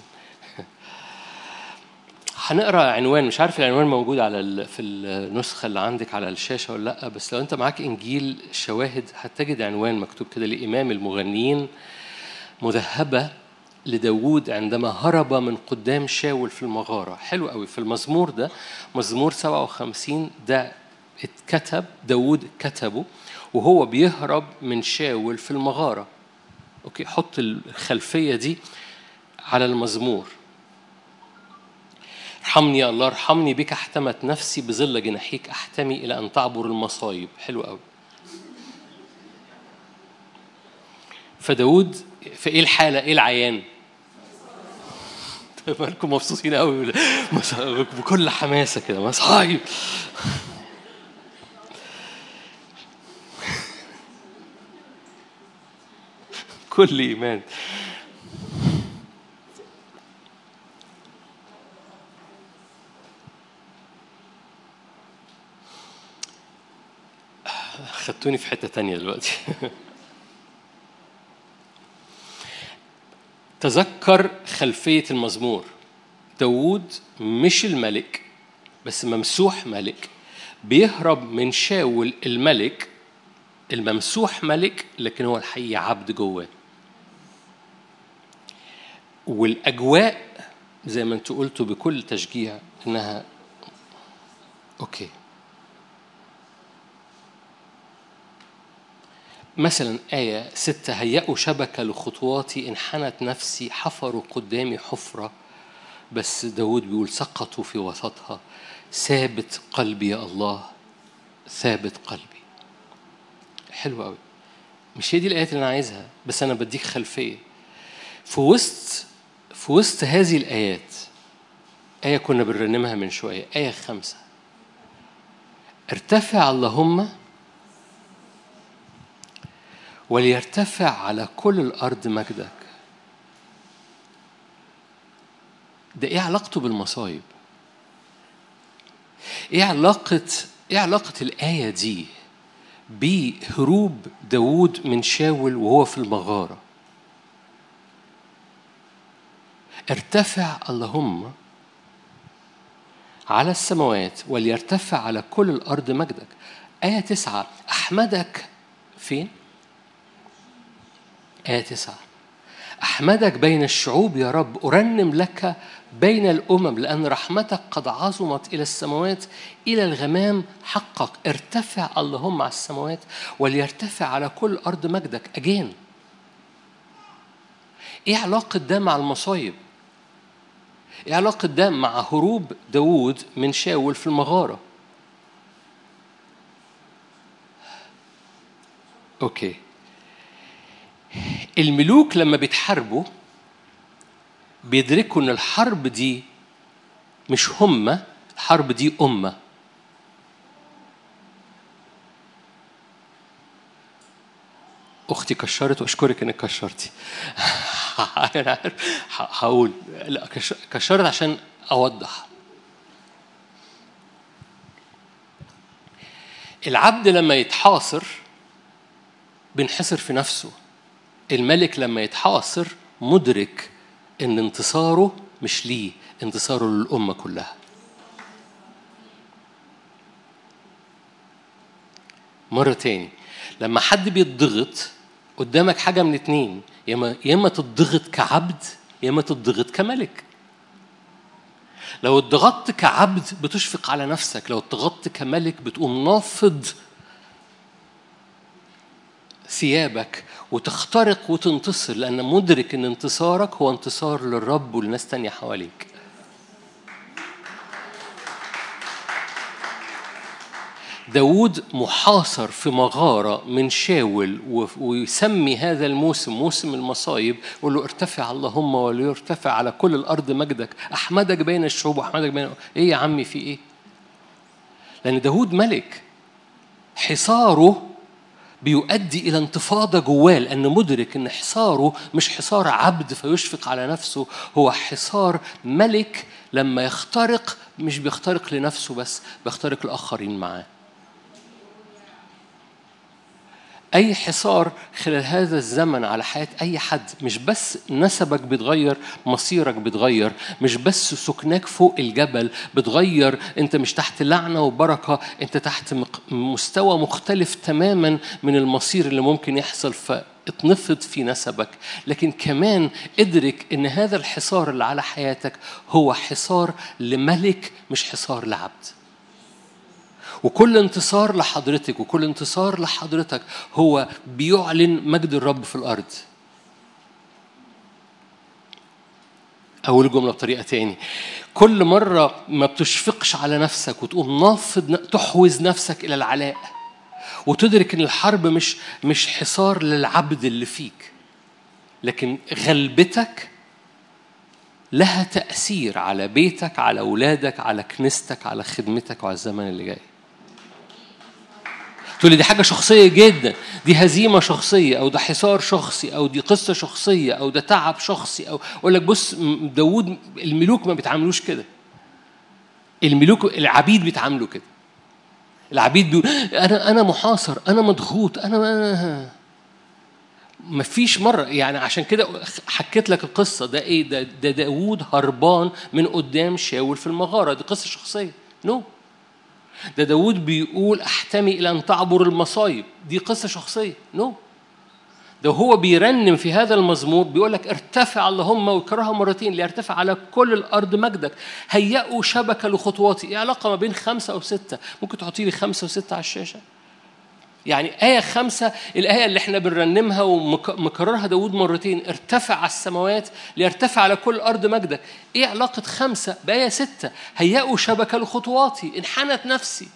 هنقرا عنوان مش عارف العنوان موجود على ال... في النسخه اللي عندك على الشاشه ولا لا بس لو انت معاك انجيل شواهد هتجد عنوان مكتوب كده لامام المغنيين مذهبه لداوود عندما هرب من قدام شاول في المغاره حلو قوي في المزمور ده مزمور 57 ده اتكتب داوود كتبه وهو بيهرب من شاول في المغاره اوكي حط الخلفيه دي على المزمور ارحمني يا الله ارحمني بك احتمت نفسي بظل جناحيك احتمي الى ان تعبر المصايب حلو قوي فداود في ايه الحاله ايه العيان مالكم مبسوطين قوي بكل حماسه كده مصايب كل ايمان خدتوني في حتة تانية دلوقتي تذكر خلفية المزمور داوود مش الملك بس ممسوح ملك بيهرب من شاول الملك الممسوح ملك لكن هو الحقيقة عبد جواه والأجواء زي ما انتوا قلتوا بكل تشجيع انها اوكي مثلا آية ستة هيأوا شبكة لخطواتي انحنت نفسي حفروا قدامي حفرة بس داود بيقول سقطوا في وسطها ثابت قلبي يا الله ثابت قلبي حلو قوي مش هي دي الآيات اللي أنا عايزها بس أنا بديك خلفية في وسط في وسط هذه الآيات آية كنا بنرنمها من شوية آية خمسة ارتفع اللهم وليرتفع على كل الأرض مجدك ده إيه علاقته بالمصايب؟ إيه علاقة إيه علاقة الآية دي بهروب داوود من شاول وهو في المغارة؟ ارتفع اللهم على السماوات وليرتفع على كل الأرض مجدك آية تسعة أحمدك فين؟ آية تسعة أحمدك بين الشعوب يا رب أرنم لك بين الأمم لأن رحمتك قد عظمت إلى السماوات إلى الغمام حقك ارتفع اللهم على السماوات وليرتفع على كل أرض مجدك أجين إيه علاقة ده مع المصايب؟ إيه علاقة ده مع هروب داوود من شاول في المغارة؟ أوكي الملوك لما بيتحاربوا بيدركوا ان الحرب دي مش هم الحرب دي أمة أختي كشرت وأشكرك إنك كشرتي أنا عارف هقول لا كشرت عشان أوضح العبد لما يتحاصر بينحصر في نفسه الملك لما يتحاصر مدرك ان انتصاره مش ليه انتصاره للأمة كلها مرة تاني لما حد بيتضغط قدامك حاجة من اتنين يا اما يا اما تتضغط كعبد يا اما تتضغط كملك لو اتضغطت كعبد بتشفق على نفسك لو اتضغطت كملك بتقوم نافض ثيابك وتخترق وتنتصر لأن مدرك أن انتصارك هو انتصار للرب ولناس تانية حواليك داود محاصر في مغارة من شاول و- ويسمي هذا الموسم موسم المصايب يقول له ارتفع اللهم وليرتفع على كل الأرض مجدك أحمدك بين الشعوب وأحمدك بين إيه يا عمي في إيه؟ لأن داود ملك حصاره بيؤدي إلى انتفاضة جواه لأن مدرك إن حصاره مش حصار عبد فيشفق على نفسه هو حصار ملك لما يخترق مش بيخترق لنفسه بس بيخترق الآخرين معاه أي حصار خلال هذا الزمن على حياة أي حد مش بس نسبك بيتغير مصيرك بيتغير مش بس سكناك فوق الجبل بتغير أنت مش تحت لعنة وبركة أنت تحت مق- مستوى مختلف تماما من المصير اللي ممكن يحصل فاتنفض في نسبك لكن كمان ادرك أن هذا الحصار اللي على حياتك هو حصار لملك مش حصار لعبد وكل انتصار لحضرتك وكل انتصار لحضرتك هو بيعلن مجد الرب في الأرض أول جملة بطريقة تاني كل مرة ما بتشفقش على نفسك وتقوم نافض تحوز نفسك إلى العلاء وتدرك إن الحرب مش مش حصار للعبد اللي فيك لكن غلبتك لها تأثير على بيتك على أولادك على كنيستك على خدمتك وعلى الزمن اللي جاي تقول لي دي حاجة شخصية جدا دي هزيمة شخصية أو ده حصار شخصي أو دي قصة شخصية أو ده تعب شخصي أو أقول لك بص م- داوود الملوك ما بيتعاملوش كده الملوك العبيد بيتعاملوا كده العبيد بيقول أنا أنا محاصر أنا مضغوط أنا ما ما فيش مرة يعني عشان كده حكيت لك القصة ده إيه ده ده داوود هربان من قدام شاول في المغارة دي قصة شخصية نو no. ده داود بيقول احتمي الى ان تعبر المصايب دي قصه شخصيه نو no. ده هو بيرنم في هذا المزمور بيقول لك ارتفع اللهم ويكررها مرتين ليرتفع على كل الارض مجدك هيئوا شبكه لخطواتي ايه علاقه ما بين خمسه او سته ممكن تحطي لي خمسه وسته على الشاشه يعني آية خمسة الآية اللي احنا بنرنمها ومكررها داود مرتين ارتفع على السماوات ليرتفع على كل الأرض مجدك إيه علاقة خمسة بآية ستة هيئوا شبكة لخطواتي انحنت نفسي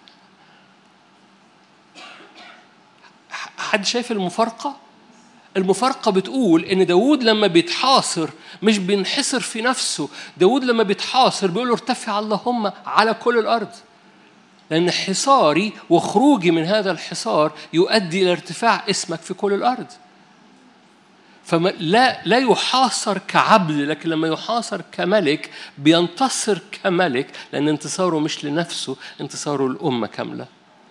حد شايف المفارقة؟ المفارقة بتقول إن داود لما بيتحاصر مش بينحصر في نفسه داود لما بيتحاصر بيقول له ارتفع اللهم على كل الأرض لأن حصاري وخروجي من هذا الحصار يؤدي إلى ارتفاع اسمك في كل الأرض فلا لا لا يحاصر كعبد لكن لما يحاصر كملك بينتصر كملك لأن انتصاره مش لنفسه انتصاره للأمة كاملة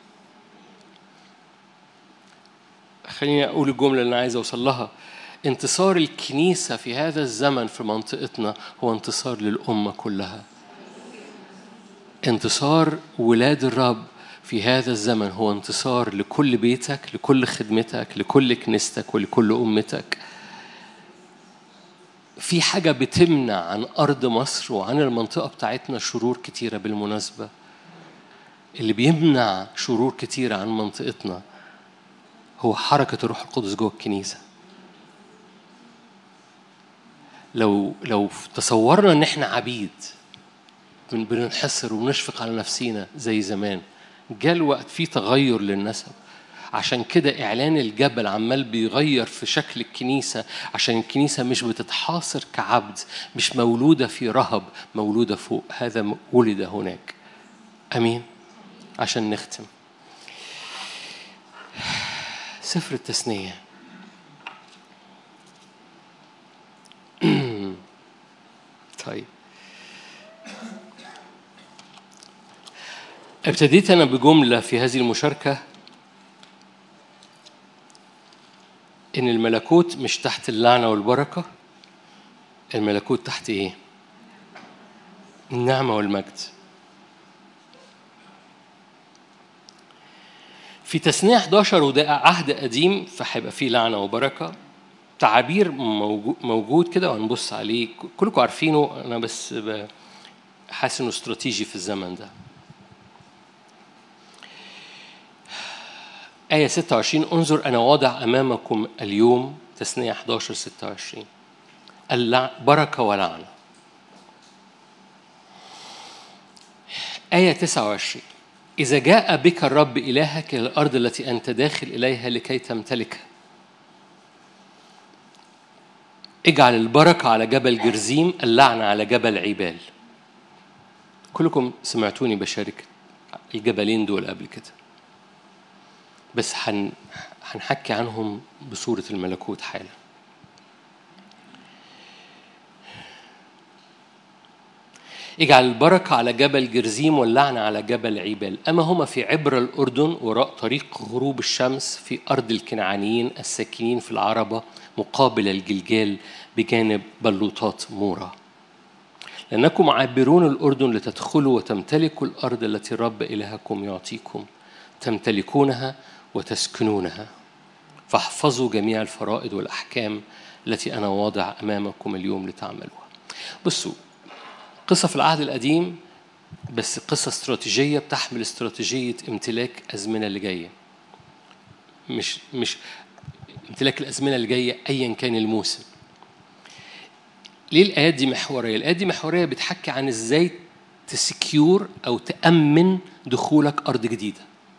خليني أقول الجملة اللي أنا عايز أوصل لها انتصار الكنيسة في هذا الزمن في منطقتنا هو انتصار للأمة كلها انتصار ولاد الرب في هذا الزمن هو انتصار لكل بيتك لكل خدمتك لكل كنيستك ولكل أمتك في حاجة بتمنع عن أرض مصر وعن المنطقة بتاعتنا شرور كتيرة بالمناسبة اللي بيمنع شرور كتيرة عن منطقتنا هو حركة الروح القدس جوه الكنيسة لو لو تصورنا ان احنا عبيد بن- بننحسر وبنشفق على نفسينا زي زمان جاء الوقت في تغير للنسب عشان كده إعلان الجبل عمال بيغير في شكل الكنيسة عشان الكنيسة مش بتتحاصر كعبد مش مولودة في رهب مولودة فوق هذا م- ولد هناك أمين عشان نختم سفر التثنية طيب ابتديت أنا بجملة في هذه المشاركة إن الملكوت مش تحت اللعنة والبركة الملكوت تحت إيه؟ النعمة والمجد في تسنية 11 وده عهد قديم فهيبقى فيه لعنة وبركة تعابير موجو- موجود كده وهنبص عليه كلكم عارفينه أنا بس ب- حاسس إنه استراتيجي في الزمن ده آية 26 انظر أنا واضع أمامكم اليوم تسنية 11 26 اللع... بركة ولعنة آية 29 إذا جاء بك الرب إلهك إلى الأرض التي أنت داخل إليها لكي تمتلكها اجعل البركة على جبل جرزيم اللعنة على جبل عبال كلكم سمعتوني بشارك الجبلين دول قبل كده بس هن هنحكي عنهم بصورة الملكوت حالا اجعل البركة على جبل جرزيم واللعنة على جبل عيبال أما هما في عبر الأردن وراء طريق غروب الشمس في أرض الكنعانيين الساكنين في العربة مقابل الجلجال بجانب بلوطات مورا لأنكم عابرون الأردن لتدخلوا وتمتلكوا الأرض التي الرب إلهكم يعطيكم تمتلكونها وتسكنونها فاحفظوا جميع الفرائض والأحكام التي أنا واضع أمامكم اليوم لتعملوها بصوا قصة في العهد القديم بس قصة استراتيجية بتحمل استراتيجية امتلاك أزمنة اللي جاية مش مش امتلاك الأزمنة اللي جاية أيا كان الموسم ليه الآيات دي محورية؟ الآيات دي محورية بتحكي عن إزاي تسكيور أو تأمن دخولك أرض جديدة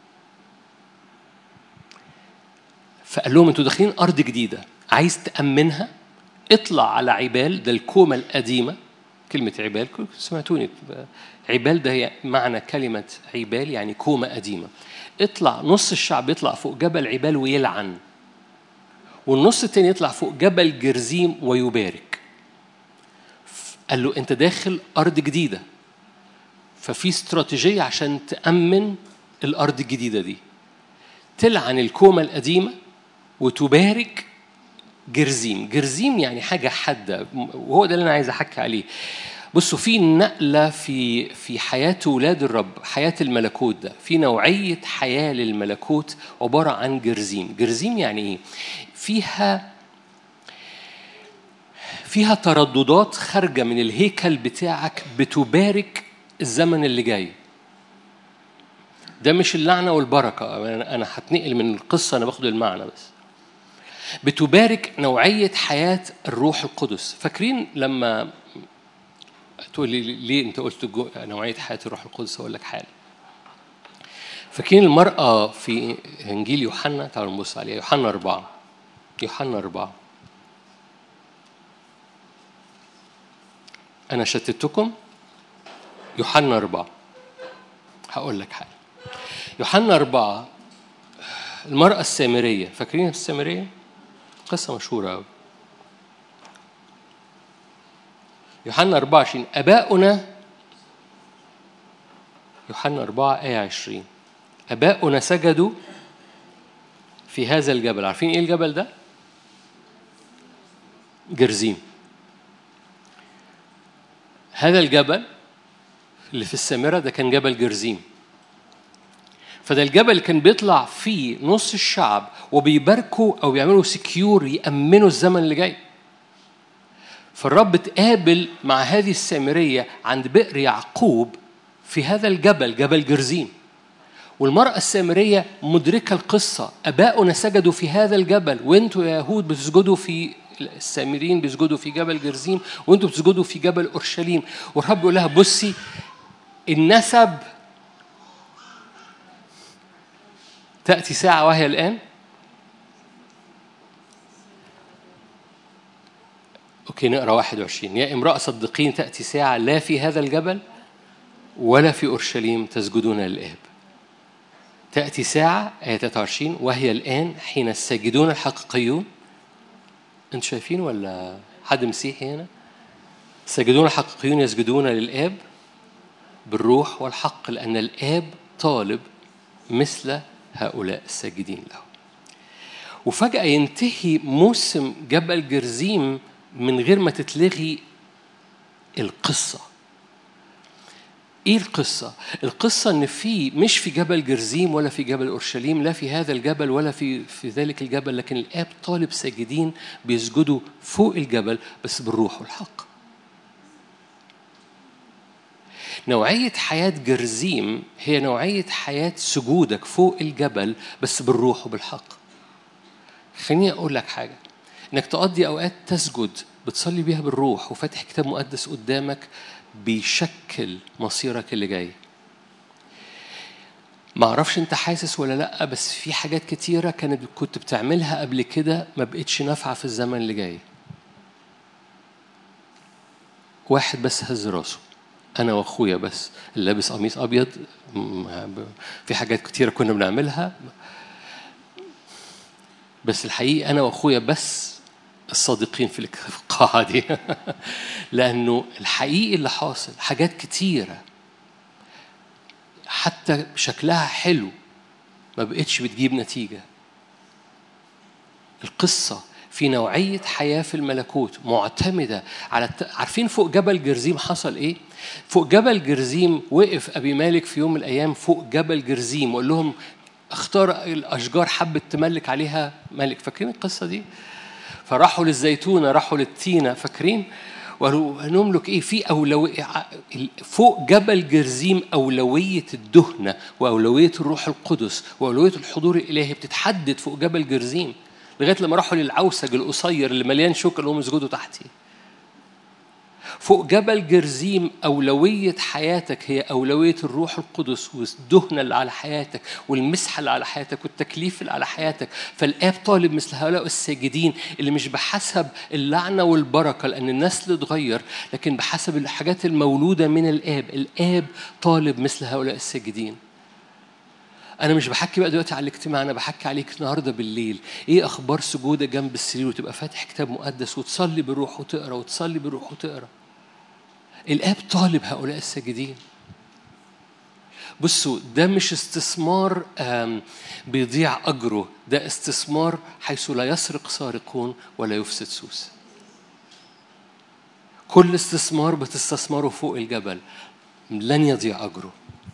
فقال لهم انتوا داخلين ارض جديده عايز تامنها اطلع على عبال ده الكومه القديمه كلمه عبال كلكم سمعتوني عبال ده هي معنى كلمه عبال يعني كومه قديمه اطلع نص الشعب يطلع فوق جبل عبال ويلعن والنص التاني يطلع فوق جبل جرزيم ويبارك قال له انت داخل ارض جديده ففي استراتيجيه عشان تامن الارض الجديده دي تلعن الكومه القديمه وتبارك جرزيم جرزيم يعني حاجة حادة وهو ده اللي أنا عايز أحكي عليه بصوا في نقلة في في حياة ولاد الرب حياة الملكوت ده في نوعية حياة للملكوت عبارة عن جرزيم جرزيم يعني إيه فيها فيها ترددات خارجة من الهيكل بتاعك بتبارك الزمن اللي جاي ده مش اللعنة والبركة أنا أنا هتنقل من القصة أنا باخد المعنى بس بتبارك نوعية حياة الروح القدس فاكرين لما تقول لي ليه أنت قلت جو- نوعية حياة الروح القدس أقول لك حاجة فاكرين المرأة في إنجيل يوحنا تعالوا نبص عليها يوحنا أربعة يوحنا أربعة أنا شتتكم يوحنا أربعة هقول لك حاجة يوحنا أربعة المرأة السامرية فاكرين السامرية؟ قصة مشهورة أوي يوحنا 24 أباؤنا يوحنا 4 آية 20 أباؤنا سجدوا في هذا الجبل عارفين إيه الجبل ده؟ جرزيم هذا الجبل اللي في السامرة ده كان جبل جرزيم فده الجبل اللي كان بيطلع فيه نص الشعب وبيباركوا او بيعملوا سكيور يامنوا الزمن اللي جاي فالرب اتقابل مع هذه السامريه عند بئر يعقوب في هذا الجبل جبل جرزيم والمرأة السامرية مدركة القصة أباؤنا سجدوا في هذا الجبل وانتوا يا يهود بتسجدوا في السامريين بيسجدوا في جبل جرزيم وانتوا بتسجدوا في جبل أورشليم والرب يقول لها بصي النسب تأتي ساعة وهي الآن أوكي نقرأ 21 يا امرأة صدقين تأتي ساعة لا في هذا الجبل ولا في أورشليم تسجدون للآب تأتي ساعة آية 23 وهي الآن حين الساجدون الحقيقيون أنتوا شايفين ولا حد مسيحي هنا؟ الساجدون الحقيقيون يسجدون للآب بالروح والحق لأن الآب طالب مثل هؤلاء الساجدين له وفجأة ينتهي موسم جبل جرزيم من غير ما تتلغي القصة ايه القصة؟ القصة ان في مش في جبل جرزيم ولا في جبل اورشليم لا في هذا الجبل ولا في في ذلك الجبل لكن الاب طالب ساجدين بيسجدوا فوق الجبل بس بالروح والحق. نوعية حياة جرزيم هي نوعية حياة سجودك فوق الجبل بس بالروح وبالحق. خليني أقول لك حاجة إنك تقضي أوقات تسجد بتصلي بيها بالروح وفاتح كتاب مقدس قدامك بيشكل مصيرك اللي جاي. ما اعرفش انت حاسس ولا لا بس في حاجات كتيره كانت كنت بتعملها قبل كده ما بقتش نافعه في الزمن اللي جاي واحد بس هز راسه انا واخويا بس اللي لابس قميص ابيض في حاجات كتيره كنا بنعملها بس الحقيقه انا واخويا بس الصادقين في القاعه دي لانه الحقيقي اللي حاصل حاجات كتيره حتى شكلها حلو ما بقتش بتجيب نتيجه القصه في نوعية حياة في الملكوت معتمدة على الت... عارفين فوق جبل جرزيم حصل إيه؟ فوق جبل جرزيم وقف أبي مالك في يوم من الأيام فوق جبل جرزيم وقال لهم اختار الأشجار حبت تملك عليها ملك فاكرين القصة دي؟ فراحوا للزيتونة راحوا للتينة فاكرين؟ وقالوا هنملك ايه في اولويه فوق جبل جرزيم اولويه الدهنه واولويه الروح القدس واولويه الحضور الالهي بتتحدد فوق جبل جرزيم لغايه لما راحوا للعوسج القصير اللي مليان شوك اللي هم يسجدوا تحتيه فوق جبل جرزيم أولوية حياتك هي أولوية الروح القدس والدهنة اللي على حياتك والمسحة اللي على حياتك والتكليف اللي على حياتك فالآب طالب مثل هؤلاء الساجدين اللي مش بحسب اللعنة والبركة لأن النسل اتغير لكن بحسب الحاجات المولودة من الآب الآب طالب مثل هؤلاء الساجدين انا مش بحكي بقى دلوقتي على الاجتماع انا بحكي عليك النهارده بالليل ايه اخبار سجودك جنب السرير وتبقى فاتح كتاب مقدس وتصلي بالروح وتقرا وتصلي بالروح وتقرا الاب طالب هؤلاء الساجدين بصوا ده مش استثمار بيضيع اجره ده استثمار حيث لا يسرق سارقون ولا يفسد سوس كل استثمار بتستثمره فوق الجبل لن يضيع اجره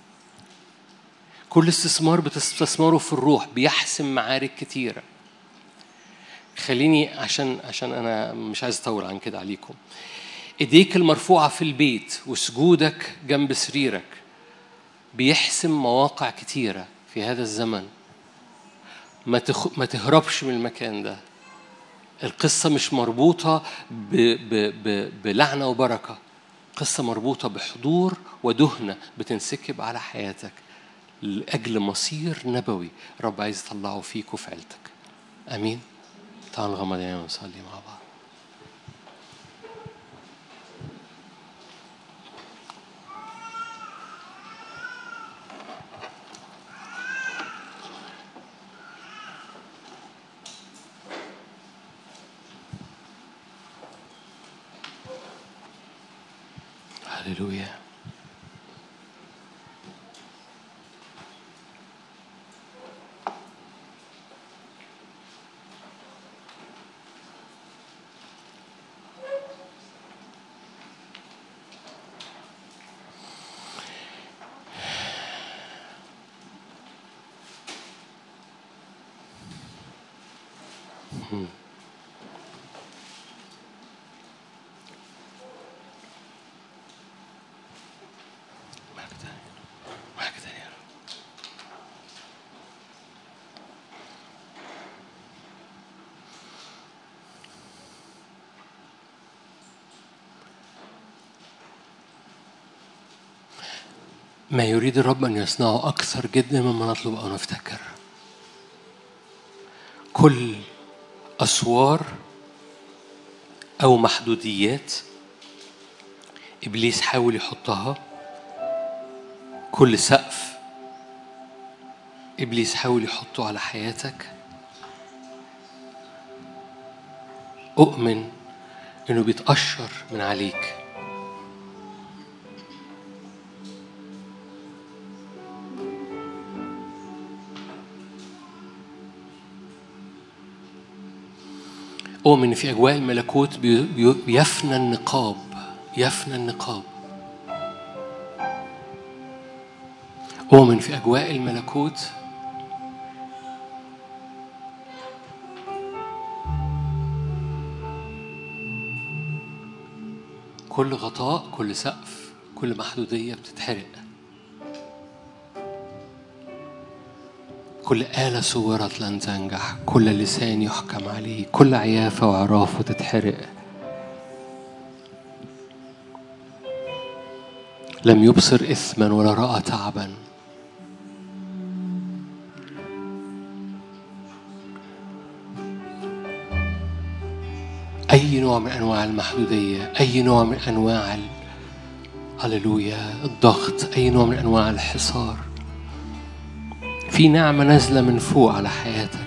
كل استثمار بتستثمره في الروح بيحسم معارك كتيرة خليني عشان عشان أنا مش عايز أطول عن كده عليكم إيديك المرفوعة في البيت وسجودك جنب سريرك بيحسم مواقع كتيرة في هذا الزمن ما تخ... ما تهربش من المكان ده القصة مش مربوطة ب... ب... ب... بلعنة وبركة قصة مربوطة بحضور ودهنة بتنسكب على حياتك لأجل مصير نبوي رب عايز يطلعه فيك وفي عيلتك أمين تعالوا نغمض عينينا ونصلي مع بعض هللويا ما يريد الرب أن يصنعه أكثر جدا مما نطلب أو نفتكر كل أسوار أو محدوديات إبليس حاول يحطها كل سقف إبليس حاول يحطه على حياتك أؤمن إنه بيتقشر من عليك أؤمن في أجواء الملكوت بي- بي- بيفنى النقاب يفنى النقاب أؤمن في أجواء الملكوت كل غطاء كل سقف كل محدودية بتتحرق كل آلة صورت لن تنجح كل لسان يحكم عليه كل عيافة وعرافة تتحرق لم يبصر إثما ولا رأى تعبا أي نوع من أنواع المحدودية أي نوع من أنواع ال- هللويا الضغط أي نوع من أنواع الحصار في نعمة نازلة من فوق على حياتك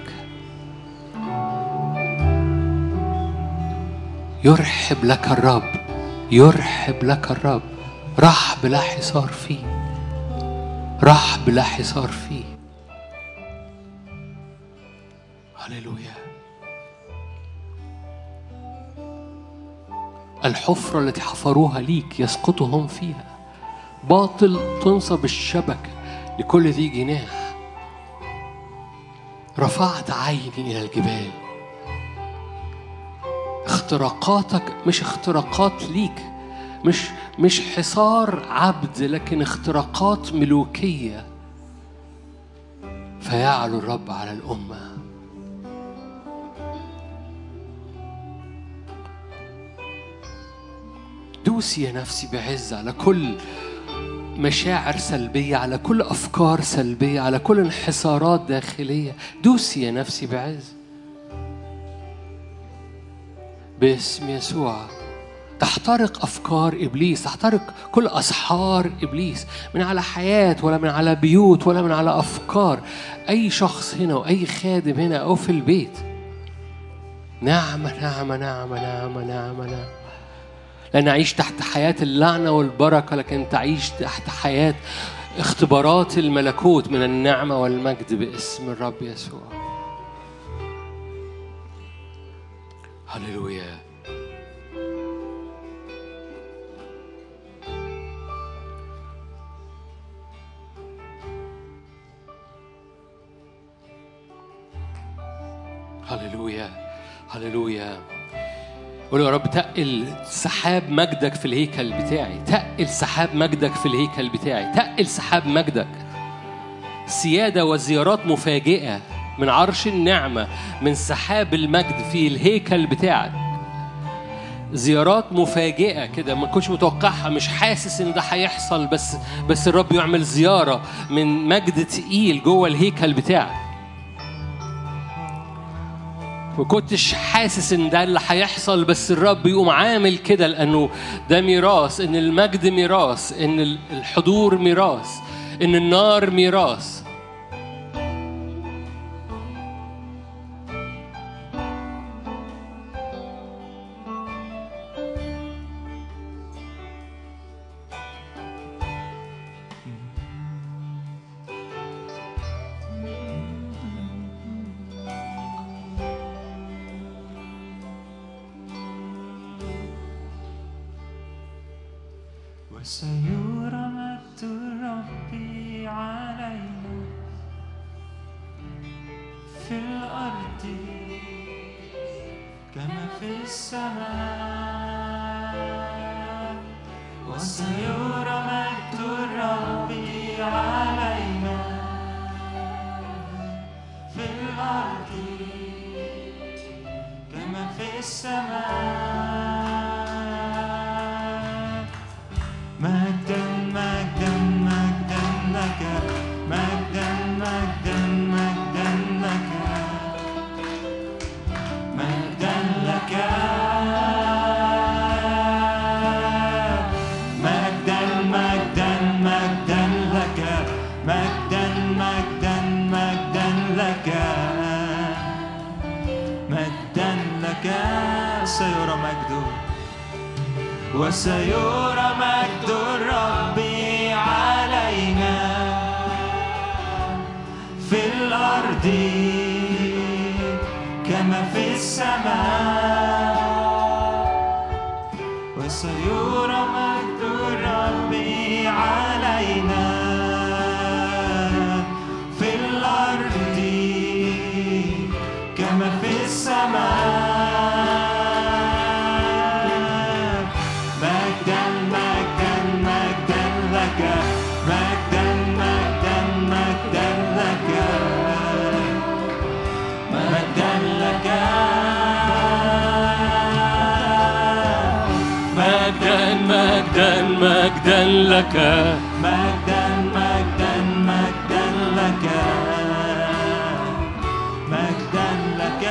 يرحب لك الرب يرحب لك الرب رحب لا حصار فيه رحب لا حصار فيه هللويا الحفرة التي حفروها ليك يسقطهم فيها باطل تنصب الشبكة لكل ذي جناح رفعت عيني إلى الجبال اختراقاتك مش اختراقات ليك مش مش حصار عبد لكن اختراقات ملوكية فيعلو الرب على الأمة دوسي يا نفسي بعز على كل مشاعر سلبية على كل أفكار سلبية على كل انحسارات داخلية دوسي يا نفسي بعز باسم يسوع تحترق أفكار إبليس تحترق كل أسحار إبليس من على حياة ولا من على بيوت ولا من على أفكار أي شخص هنا وأي خادم هنا أو في البيت نعمة نعمة نعمة نعمة نعمة نعمة لا نعيش تحت حياة اللعنة والبركة لكن تعيش تحت حياة اختبارات الملكوت من النعمة والمجد باسم الرب يسوع هللويا هللويا هللويا قول يا رب تقل سحاب مجدك في الهيكل بتاعي تقل سحاب مجدك في الهيكل بتاعي تقل سحاب مجدك سيادة وزيارات مفاجئة من عرش النعمة من سحاب المجد في الهيكل بتاعك زيارات مفاجئة كده ما كنتش متوقعها مش حاسس ان ده هيحصل بس بس الرب يعمل زيارة من مجد تقيل جوه الهيكل بتاعك ما كنتش حاسس ان ده اللي هيحصل بس الرب يقوم عامل كده لانه ده ميراث ان المجد ميراث ان الحضور ميراث ان النار ميراث وسيرى مجد الرب علينا في الأرض كما في السماء وسيرى مجد الرب علينا في الأرض كما في السماء مجدا مجدا مجدا لك مجدا مجدا مجدا لك مجدا لك مجدا مجدا مجدا لك مجدا مجدا مجدا لك مجدا لك سيرى مجده وسيرى مجد الرب علينا في الأرض كما في السماء مجدا لك مجدا مجدا مجدا لك مجدا لك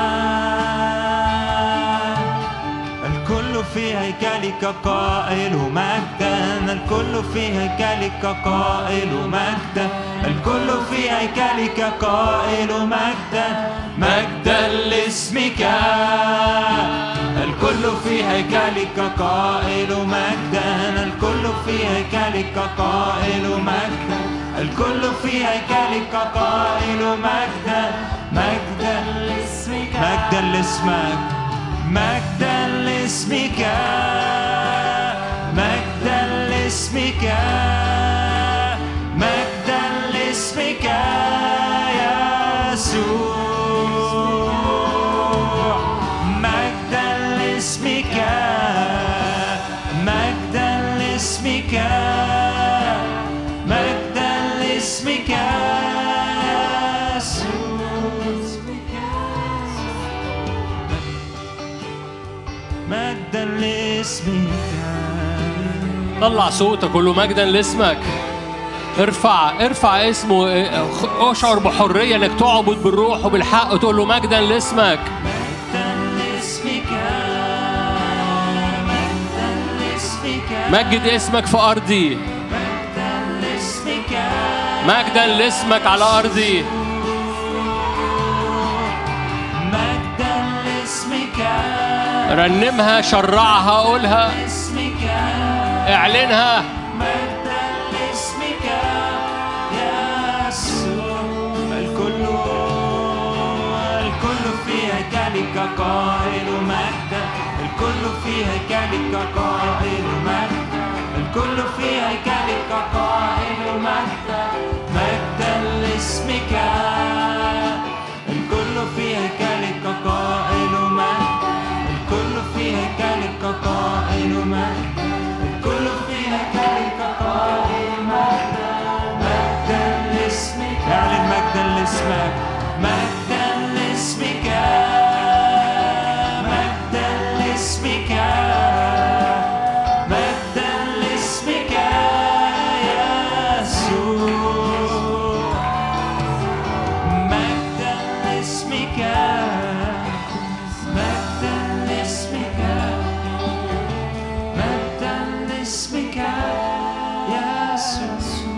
الكل في هيكلك قائل مجدا الكل في هيكلك قائل مجدا الكل في هيكلك قائل مجدا مجدا لاسمك الكل في هيكلك قائل مجدا الكل في هيكلك قائل مجدا الكل في هيكلك قائل مجدا مجدا لاسمك مجدا لاسمك مجدا لاسمك مجدا لاسمك مجدا لاسمك يا يسوع مجدا لاسمك مجدا لاسمك مجدا لاسمك يا مجدا لاسمك طلع صوتك قول له مجدا لاسمك ارفع ارفع اسمه اشعر بحريه انك تعبد بالروح وبالحق وتقول له مجدا لاسمك مجدا لاسمك مجدا لاسمك مجد اسمك في ارضي مجدا لاسمك مجدا لاسمك على ارضي مجدا لاسمك رنمها شرعها قولها اسمك اعلنها مجدا لاسمك يا يسوع الكل الكل في هيكلك قائل مجدا الكل في هيكلك قائل مجدا الكل في هيكلك قائل مجدا مجدا لاسمك الكل في هيكلك قائل مجدا الكل في هيكلك قائل مجدا الكل في هيكلك قائل مجدا مجدا لاسمك اعلن مجدا لاسمك مجدا لاسمك مجدا لاسمك مجدا لاسمك يا يسوع مجدا لاسمك مجدا لاسمك مجدا لاسمك يا يسوع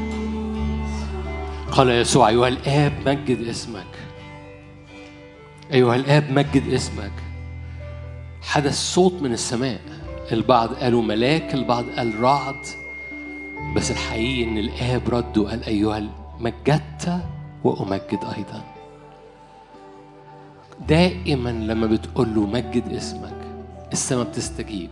قال يسوع ايها الاب مجد اسمك ايها الاب مجد اسمك حدث صوت من السماء البعض قالوا ملاك البعض قال رعد بس الحقيقي ان الاب رد وقال ايها مجدت وامجد ايضا دائما لما بتقول له مجد اسمك السماء بتستجيب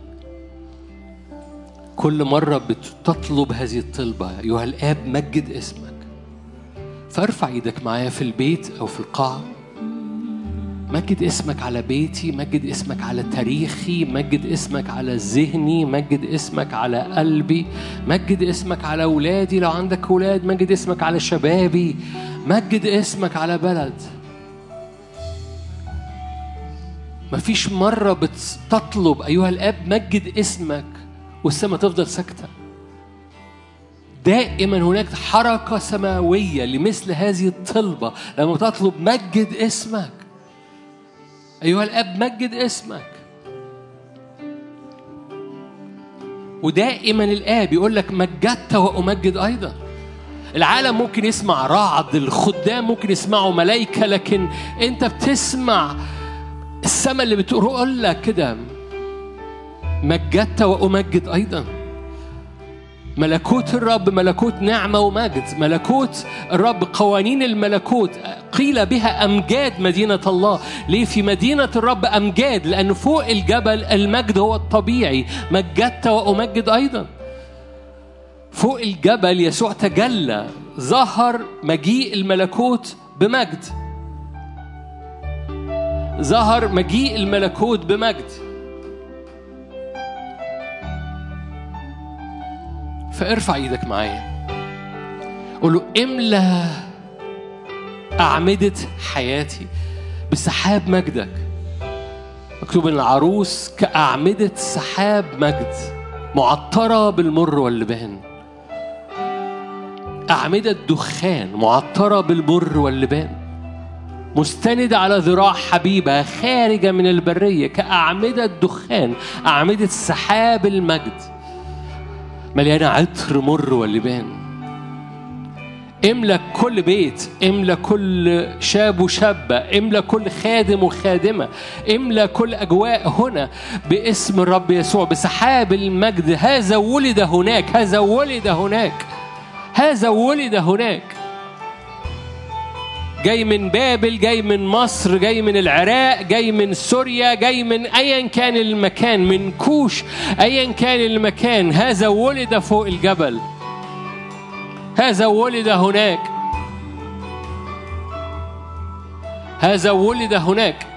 كل مرة بتطلب هذه الطلبة أيها الآب مجد اسمك فارفع ايدك معايا في البيت أو في القاعة مجد اسمك على بيتي مجد اسمك على تاريخي مجد اسمك على ذهني مجد اسمك على قلبي مجد اسمك على أولادي لو عندك أولاد مجد اسمك على شبابي مجد اسمك على بلد مفيش مرة بتطلب أيها الآب مجد اسمك والسماء تفضل ساكتة دائما هناك حركة سماوية لمثل هذه الطلبة لما تطلب مجد اسمك أيها الآب مجد اسمك ودائما الآب يقول لك مجدت وأمجد أيضا العالم ممكن يسمع رعد الخدام ممكن يسمعوا ملائكة لكن أنت بتسمع السماء اللي بتقول لك كده مجدت وأمجد أيضا ملكوت الرب ملكوت نعمة ومجد ملكوت الرب قوانين الملكوت قيل بها أمجاد مدينة الله ليه في مدينة الرب أمجاد لأن فوق الجبل المجد هو الطبيعي مجدت وأمجد أيضا فوق الجبل يسوع تجلى ظهر مجيء الملكوت بمجد ظهر مجيء الملكوت بمجد فارفع ايدك معايا قول له املى أعمدة حياتي بسحاب مجدك مكتوب ان العروس كأعمدة سحاب مجد معطرة بالمر واللبان أعمدة دخان معطرة بالمر واللبان مستندة على ذراع حبيبة خارجة من البرية كأعمدة دخان أعمدة سحاب المجد مليانة عطر مر واللبان املى كل بيت املى كل شاب وشابة املى كل خادم وخادمة املى كل أجواء هنا باسم الرب يسوع بسحاب المجد هذا ولد هناك هذا ولد هناك هذا ولد هناك جاي من بابل جاي من مصر جاي من العراق جاي من سوريا جاي من ايا كان المكان من كوش ايا كان المكان هذا ولد فوق الجبل هذا ولد هناك هذا ولد هناك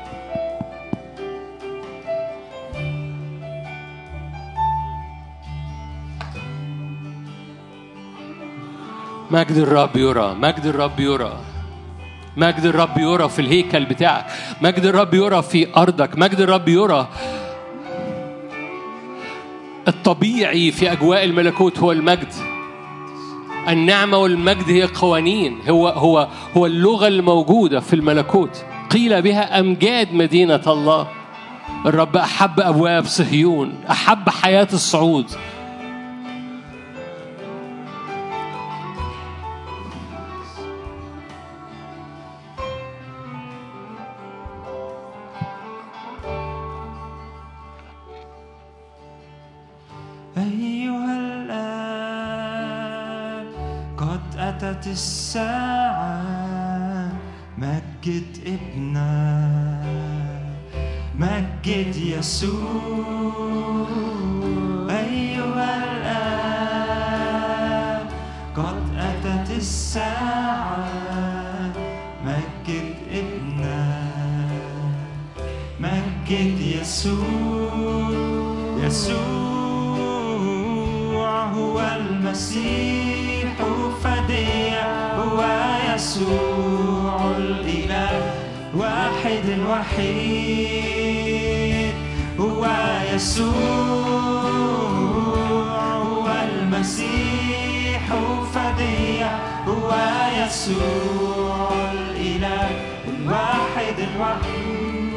مجد الرب يرى مجد الرب يرى مجد الرب يرى في الهيكل بتاعك مجد الرب يرى في أرضك مجد الرب يرى الطبيعي في أجواء الملكوت هو المجد النعمة والمجد هي قوانين هو هو هو اللغة الموجودة في الملكوت قيل بها أمجاد مدينة الله الرب أحب أبواب صهيون أحب حياة الصعود أيها الآب قد أتت الساعة مجد ابنك مجد يسوع أيها الآب قد أتت الساعة مجد ابنك مجد يسوع يسوع هو المسيح فدية هو يسوع الإله واحد الوحيد هو يسوع هو المسيح فدية هو يسوع الإله الواحد الوحيد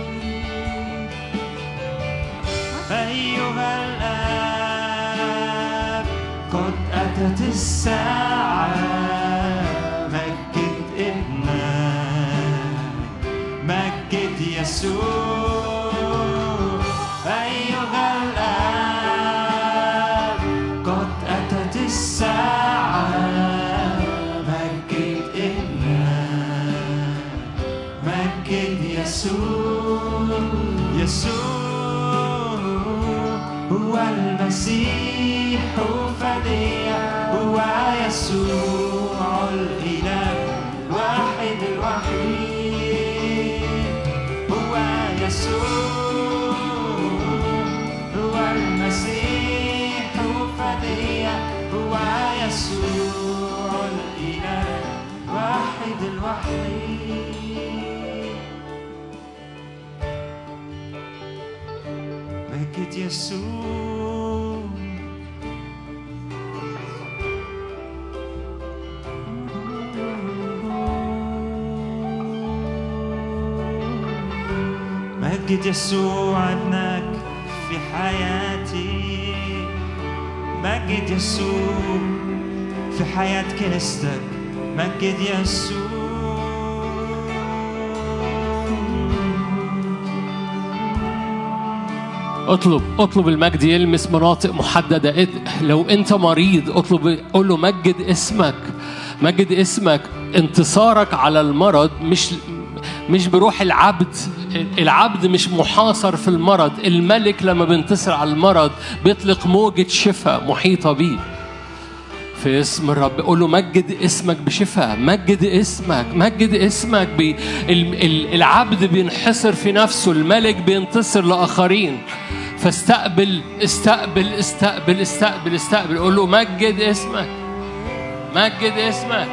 أيها الآب قد أتت الساعة مجد ابنك مجد يسوع أيها الآب قد أتت الساعة مجد ابنك مجد يسوع يسوع هو المسيح فدية هو يسوع الإله واحد الوحيد هو يسوع هو المسيح فدية هو يسوع الإله واحد الوحيد مجد يسوع مجد يسوع ابنك في حياتي مجد يسوع في حياة كنيستك مجد يسوع اطلب اطلب المجد يلمس مناطق محددة اد- لو انت مريض اطلب قول له مجد اسمك مجد اسمك انتصارك على المرض مش مش بروح العبد العبد مش محاصر في المرض الملك لما بينتصر على المرض بيطلق موجة شفاء محيطة بيه في اسم الرب قول له مجد اسمك بشفاء مجد اسمك مجد اسمك بي ال- ال- العبد بينحصر في نفسه الملك بينتصر لآخرين فاستقبل استقبل استقبل استقبل استقبل قول له مجد اسمك مجد اسمك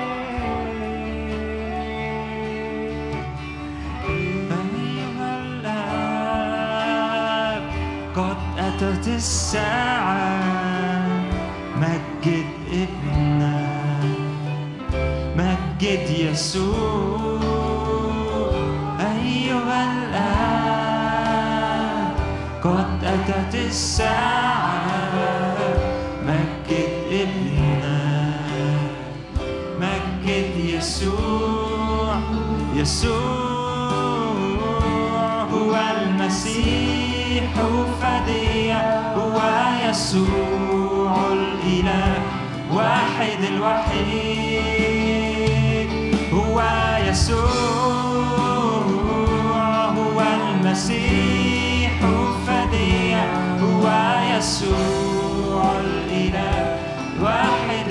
أيها الآب قد أتت الساعة مجد ابنك مجد يسوع أيها الآن قد أتت الساعة مجد ابنك مجد يسوع يسوع هو المسيح فدية هو يسوع الإله واحد الوحيد هو يسوع هو المسيح فدية هو يسوع الإله واحد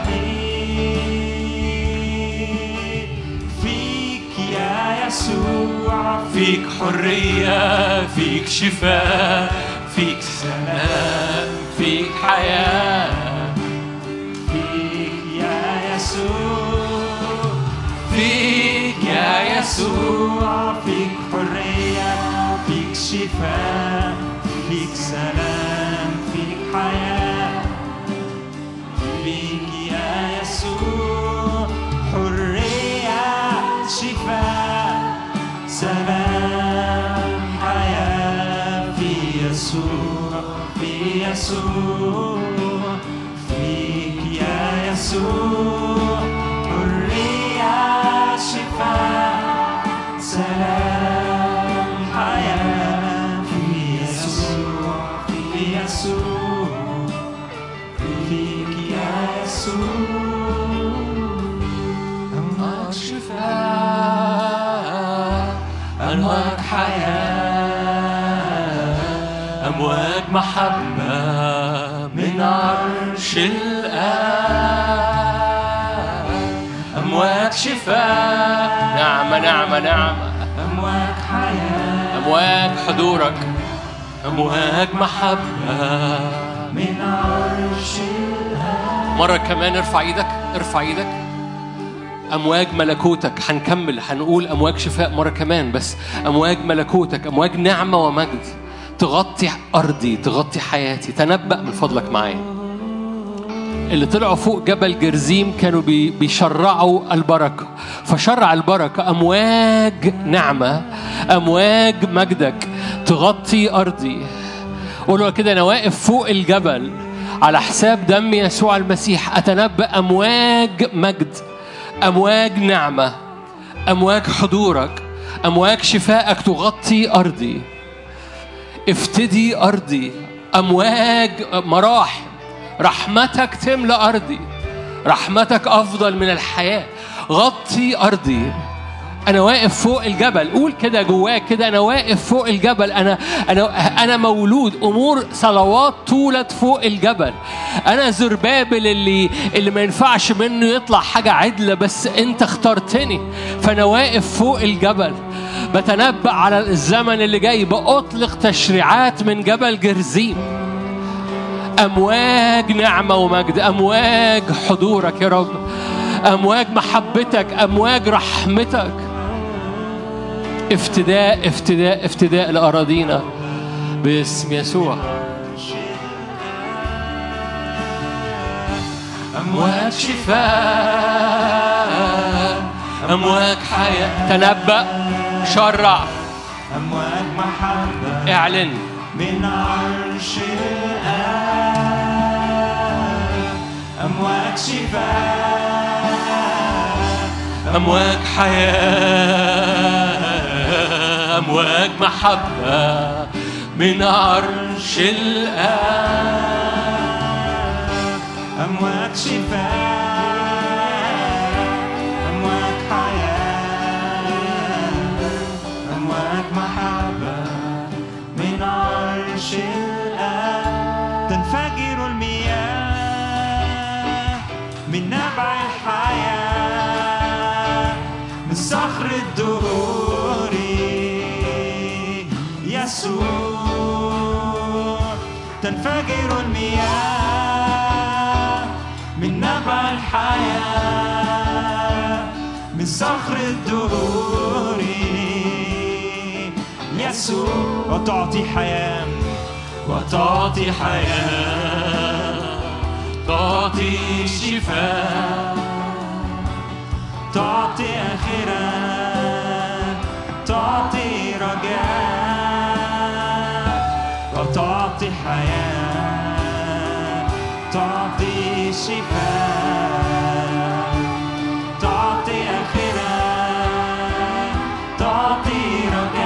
الوحيد فيك يا يسوع فيك حرية فيك شفاء فيك سلام فيك حياة فيك يا يسوع فيك يا يسوع يسوع فيك حرية فيك شفاء فيك سلام فيك حياة فيك يا يسوع حرية شفاء سلام حياة في يسوع في يسوع فيك يا يسوع حرية شفاء سلام حياة في يسوع في يسوع فيك يا يسوع أنواع شفاء أنواع حياة أمواج محبة من عرش الآب أمواج شفاء نعمة نعمة نعمة أمواج حياة أمواج حضورك أمواج محبة من عرش الآب مرة كمان ارفع ايدك ارفع ايدك أمواج ملكوتك هنكمل هنقول أمواج شفاء مرة كمان بس أمواج ملكوتك أمواج نعمة ومجد تغطي أرضي تغطي حياتي تنبأ من فضلك معايا اللي طلعوا فوق جبل جرزيم كانوا بي- بيشرعوا البركة فشرع البركة أمواج نعمة أمواج مجدك تغطي أرضي قولوا كده أنا واقف فوق الجبل على حساب دم يسوع المسيح أتنبأ أمواج مجد أمواج نعمة أمواج حضورك أمواج شفائك تغطي أرضي افتدي أرضي أمواج مراحم رحمتك تملأ أرضي رحمتك أفضل من الحياة غطي أرضي أنا واقف فوق الجبل قول كده جواك كده أنا واقف فوق الجبل أنا أنا أنا مولود أمور صلوات طولت فوق الجبل أنا زربابل اللي اللي ما ينفعش منه يطلع حاجة عدلة بس أنت اخترتني فأنا واقف فوق الجبل بتنبأ على الزمن اللي جاي بأطلق تشريعات من جبل جرزيم أمواج نعمة ومجد أمواج حضورك يا رب أمواج محبتك أمواج رحمتك افتداء افتداء افتداء لأراضينا باسم يسوع أمواج شفاء أمواج حياة تنبأ شرع أمواج محبة اعلن من عرش الآب أمواج شفاء أمواج حياة أمواج محبة من عرش الآب أمواج شفاء أمواج حياة أمواج محبة من عرش الآب تنفجر المياه من نبع الحياة من صخر الدهور يسوع تنفجر المياه من نبع الحياة من صخر الدهور يسوع وتعطي حياة وتعطي حياة تعطي شفاء تعطي آخرة تعطي رجاء وتعطي حياة تعطي شفاء تعطي آخرة تعطي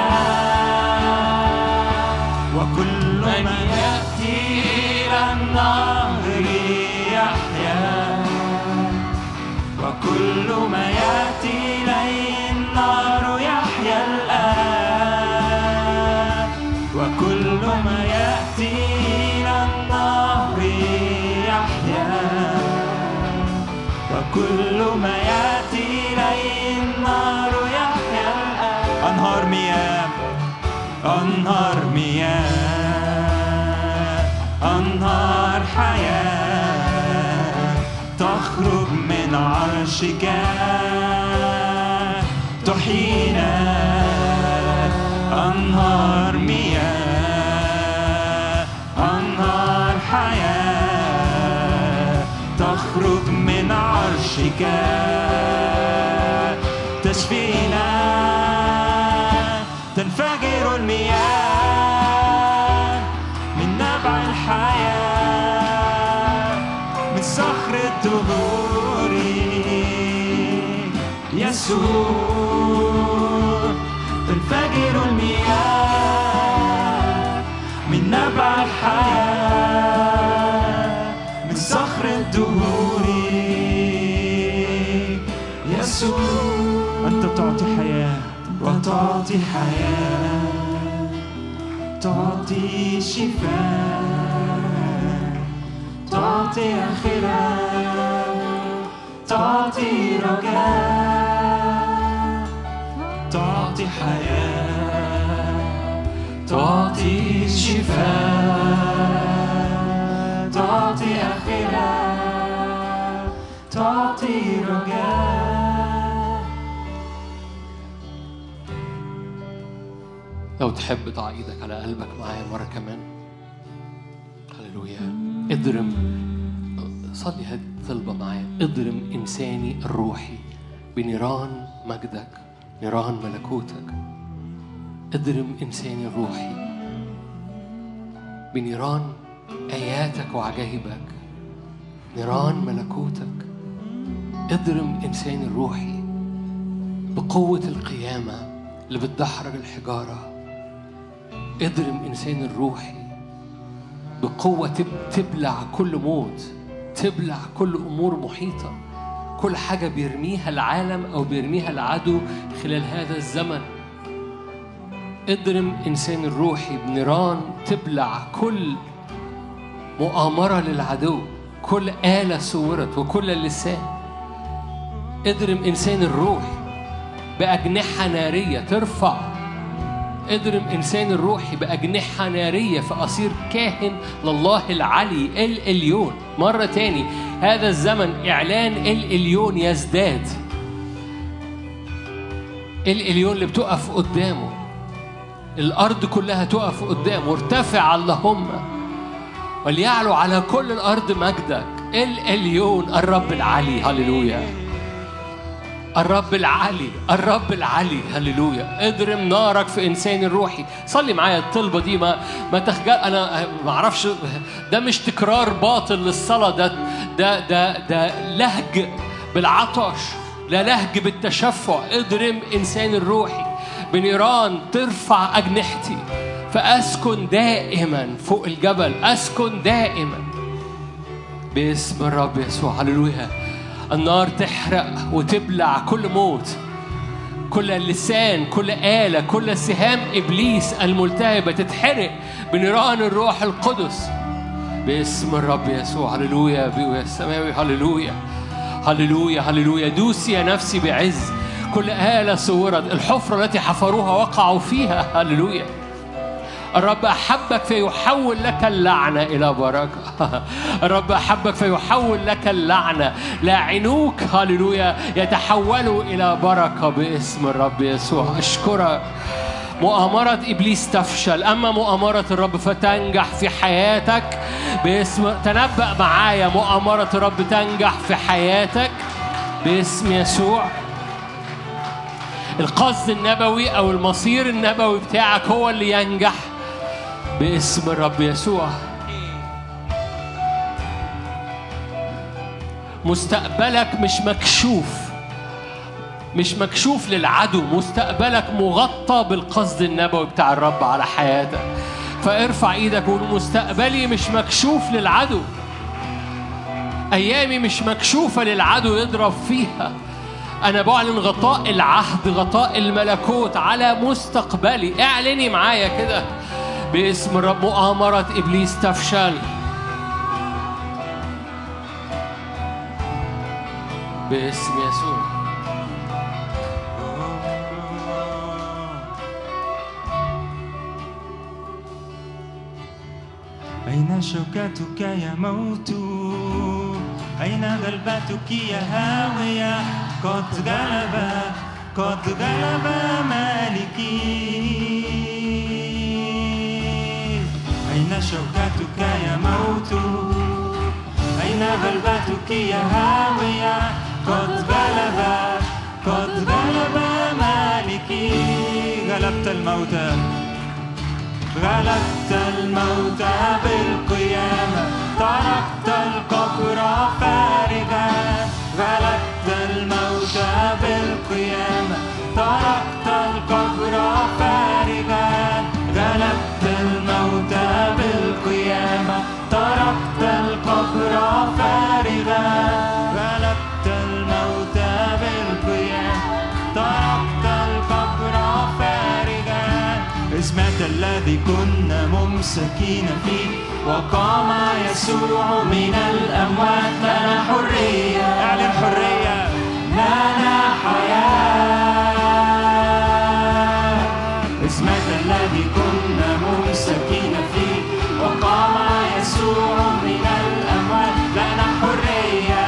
رجاء وكل من يأتي إلى النهر يحيا وكل ما يأتي إليه النار يحيا الآن وكل ما يأتي إلى النهر يحيا وكل ما يأتي إليه النار يحيا الآن أنهار مياه أنهار مياه أنهار حياة تخرج من عرشك تحيينا أنهار مياه أنهار حياة تخرج من عرشك تشفينا تنفجر المياه من نبع الحياة من صخر الدهور يسوع تنفجر المياه من نبع الحياة من صخر الدهور يسوع أنت تعطي حياة وتعطي حياة تعطي شفاء تعطي آخرة تعطي رجاء تعطي حياة تعطي شفاء تعطي آخرة تعطي رجاء لو تحب ضع ايدك على قلبك معايا مرة كمان هللويا اضرم صلي هذه الطلبة معايا اضرم إنساني الروحي بنيران مجدك نيران ملكوتك اضرم إنساني الروحي بنيران آياتك وعجائبك نيران ملكوتك اضرم إنساني الروحي بقوة القيامة اللي بتدحرج الحجارة اضرم إنسان الروحي بقوة تب- تبلع كل موت تبلع كل أمور محيطة كل حاجة بيرميها العالم أو بيرميها العدو خلال هذا الزمن اضرم إنسان الروحي بنيران تبلع كل مؤامرة للعدو كل آلة صورت وكل لسان اضرم إنسان الروح بأجنحة نارية ترفع اضرم إنسان الروحي بأجنحة نارية فأصير كاهن لله العلي الإليون مرة تاني هذا الزمن إعلان الإليون يزداد الإليون اللي بتقف قدامه الأرض كلها تقف قدامه وارتفع اللهم وليعلو على كل الأرض مجدك الإليون الرب العلي هللويا الرب العلي الرب العلي هللويا اضرم نارك في انسان الروحي صلي معايا الطلبه دي ما ما تخجل انا ما اعرفش ده مش تكرار باطل للصلاه ده ده ده ده لهج بالعطش لا لهج بالتشفع اضرم انسان الروحي بنيران ترفع اجنحتي فاسكن دائما فوق الجبل اسكن دائما باسم الرب يسوع هللويا النار تحرق وتبلع كل موت كل لسان كل آلة كل سهام إبليس الملتهبة تتحرق بنيران الروح القدس باسم الرب يسوع هللويا أبي السماوي هللويا هللويا هللويا دوسي يا نفسي بعز كل آلة صورت الحفرة التي حفروها وقعوا فيها هللويا الرب أحبك فيحول لك اللعنة إلى بركة الرب أحبك فيحول لك اللعنة لاعنوك هللويا يتحولوا إلى بركة باسم الرب يسوع أشكرك مؤامرة إبليس تفشل أما مؤامرة الرب فتنجح في حياتك باسم تنبأ معايا مؤامرة الرب تنجح في حياتك باسم يسوع القصد النبوي أو المصير النبوي بتاعك هو اللي ينجح باسم الرب يسوع مستقبلك مش مكشوف مش مكشوف للعدو مستقبلك مغطى بالقصد النبوي بتاع الرب على حياتك فارفع ايدك وقول مستقبلي مش مكشوف للعدو ايامي مش مكشوفه للعدو يضرب فيها انا بعلن غطاء العهد غطاء الملكوت على مستقبلي اعلني معايا كده باسم الرب مؤامره ابليس تفشل باسم يسوع أين شوكتك يا موت أين غلبتك يا هاوية قد غلب قد غلب مالكي أين شوكتك يا موت أين غلبتك يا هاوية قد غلب قد غلب مالكي غلبت الموتى غلبت الموت بالقيامة تركت القبر فارغا غلبت الموت بالقيامة تركت القبر فارغا غلبت الموت بالقيامة تركت القبر فارغا غلبت الموت بالقيامة تركت القبر فارغا اسمك الذي كنا ممسكين فيه وقام يسوع من الأموات لنا حرية اعلن حرية لنا حياة اسمك الذي كنا ممسكين فيه وقام يسوع من الأموات لنا حرية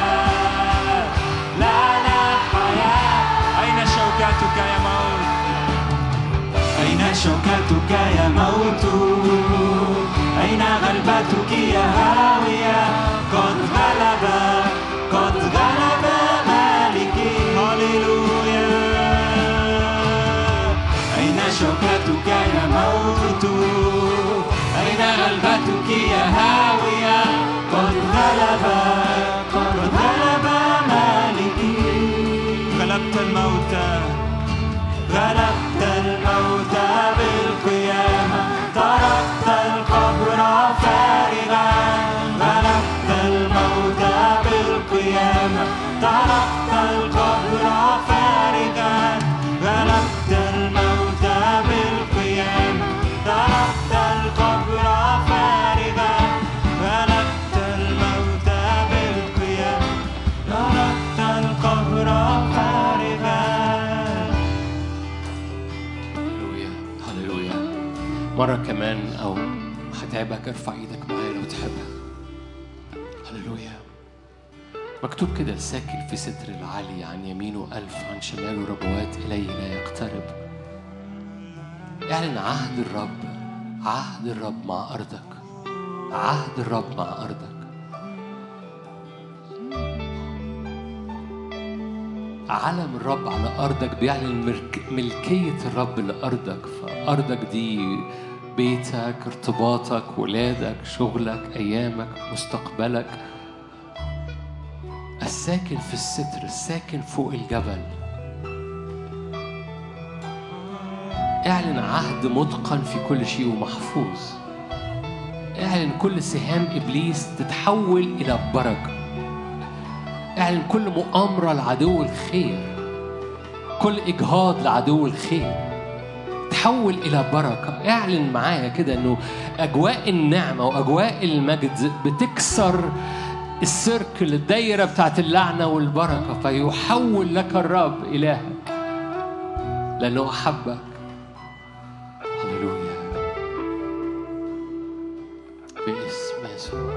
لنا حياة أين شوكتك يا موت أين شوكتك يا موت أين غلبتك يا هاوية قد غلب قد غلب مالكي هللويا أين شوكتك يا موت أين غلبتك يا هاوية قد غلب قد غلب مالكي غلبت الموتى غلبت الموت بالقيامة تركت القبر فارغا غلبت الموت بالقيامة تركت القبر فارغا غلبت الموت بالقيامة تركت القبر فارغا غلبت الموت بالقيامة تركت القبر فارغا هللويا هللويا مرة كمان أو هتعبك ارفع ايدك معايا لو تحبها هللويا مكتوب كده الساكن في ستر العلي عن يمينه ألف عن شماله ربوات إليه لا يقترب اعلن عهد الرب عهد الرب مع أرضك عهد الرب مع أرضك علم الرب على أرضك بيعلن ملك- ملكية الرب لأرضك فأرضك دي بيتك ارتباطك ولادك شغلك أيامك مستقبلك الساكن في الستر الساكن فوق الجبل اعلن عهد متقن في كل شيء ومحفوظ اعلن كل سهام ابليس تتحول الى بركه اعلن كل مؤامره لعدو الخير كل اجهاض لعدو الخير تحول الى بركه اعلن معايا كده انه اجواء النعمه واجواء المجد بتكسر السيركل الدايره بتاعت اللعنه والبركه فيحول لك الرب الهك لانه احبك هللويا باسم يسوع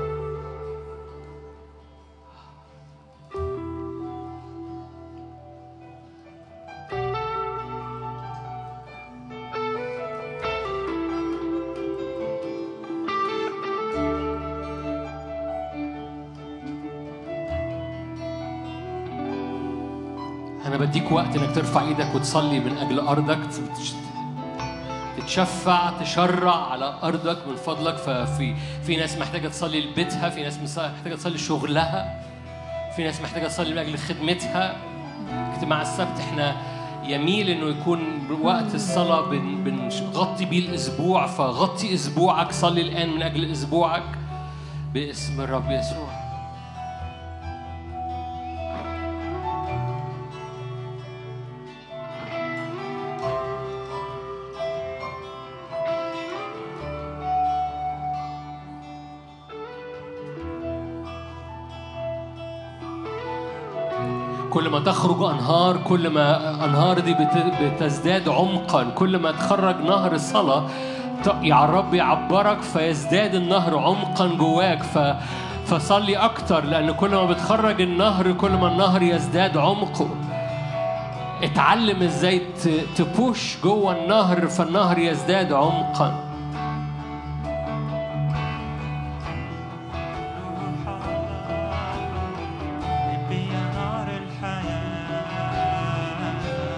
بديك وقت انك ترفع ايدك وتصلي من اجل ارضك تتشفع تشرع على ارضك من فضلك ففي في ناس محتاجه تصلي لبيتها في ناس مس- محتاجه تصلي لشغلها في ناس محتاجه تصلي من اجل خدمتها اجتماع السبت احنا يميل انه يكون وقت الصلاه بن- بنغطي بيه الاسبوع فغطي اسبوعك صلي الان من اجل اسبوعك باسم الرب يسوع كل ما تخرج انهار كل ما انهار دي بت- بتزداد عمقا كل ما تخرج نهر الصلاه ت- يا الرب يعبرك فيزداد النهر عمقا جواك ف فصلي اكتر لان كل ما بتخرج النهر كل ما النهر يزداد عمقه اتعلم ازاي ت- تبوش جوه النهر فالنهر يزداد عمقا ربي يا نار الحياة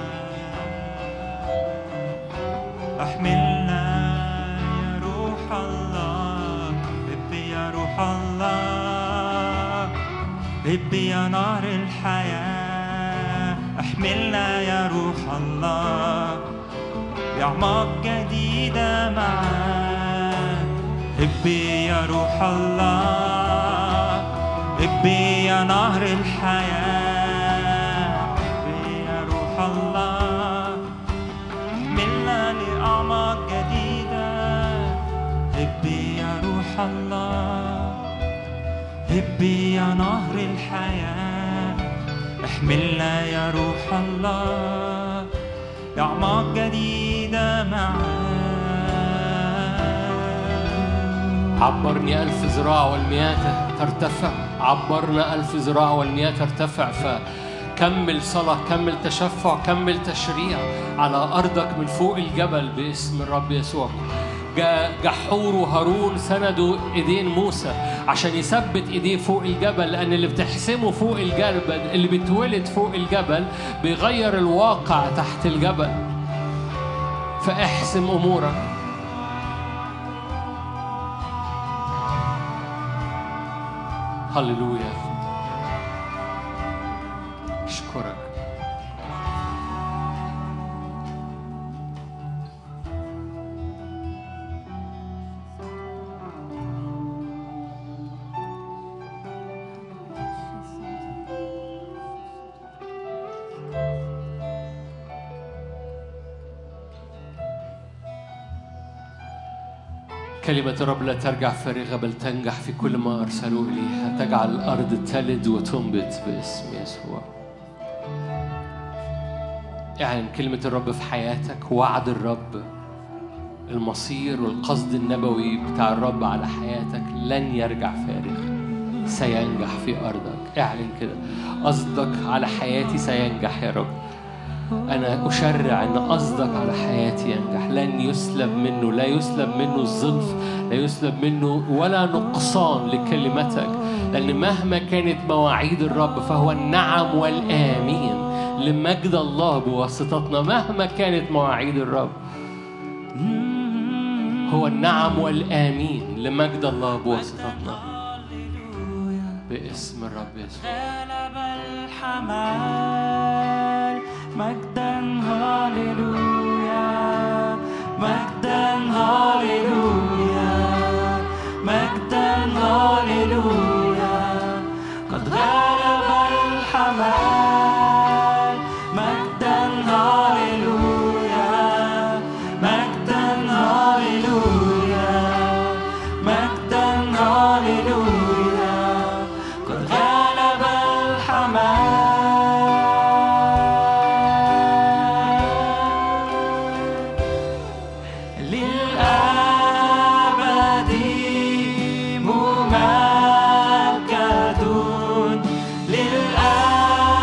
احملنا يا روح الله ربي يا روح الله ربي يا نار الحياة احملنا يا روح الله بأعماق جديدة معاك ربي يا روح الله ربي يا نهر الحياة ربي يا روح الله احملنا لأعماق جديدة ربي يا روح الله ربي يا نهر الحياة احملنا يا روح الله لأعماق جديدة معاك عبرني ألف ذراع والمياه ترتفع عبرنا ألف ذراع والمياه ترتفع فكمل صلاة كمل تشفع كمل تشريع على أرضك من فوق الجبل باسم الرب يسوع جا- جحور وهارون سندوا ايدين موسى عشان يثبت ايديه فوق الجبل لان اللي بتحسمه فوق الجبل اللي بيتولد فوق الجبل بيغير الواقع تحت الجبل فاحسم امورك هللويا اشكرك كلمة الرب لا ترجع فارغة بل تنجح في كل ما أرسلوا إليها تجعل الأرض تلد وتنبت باسم يسوع اعلن كلمة الرب في حياتك وعد الرب المصير والقصد النبوي بتاع الرب على حياتك لن يرجع فارغ سينجح في أرضك اعلن كده قصدك على حياتي سينجح يا رب أنا أشرع أن قصدك على حياتي ينجح لن يسلب منه لا يسلب منه الظلف لا يسلب منه ولا نقصان لكلمتك لأن مهما كانت مواعيد الرب فهو النعم والآمين لمجد الله بواسطتنا مهما كانت مواعيد الرب هو النعم والآمين لمجد الله بواسطتنا باسم الرب يسوع غلب الحمال مجدا هاليلويا مجدا هاليلويا مجدا هاليلويا قد غلب الحمال مجدا هاليلويا مجدا هاليلويا مجدا هاليلويا قد غلب الحمام للأبد ممجد للأبد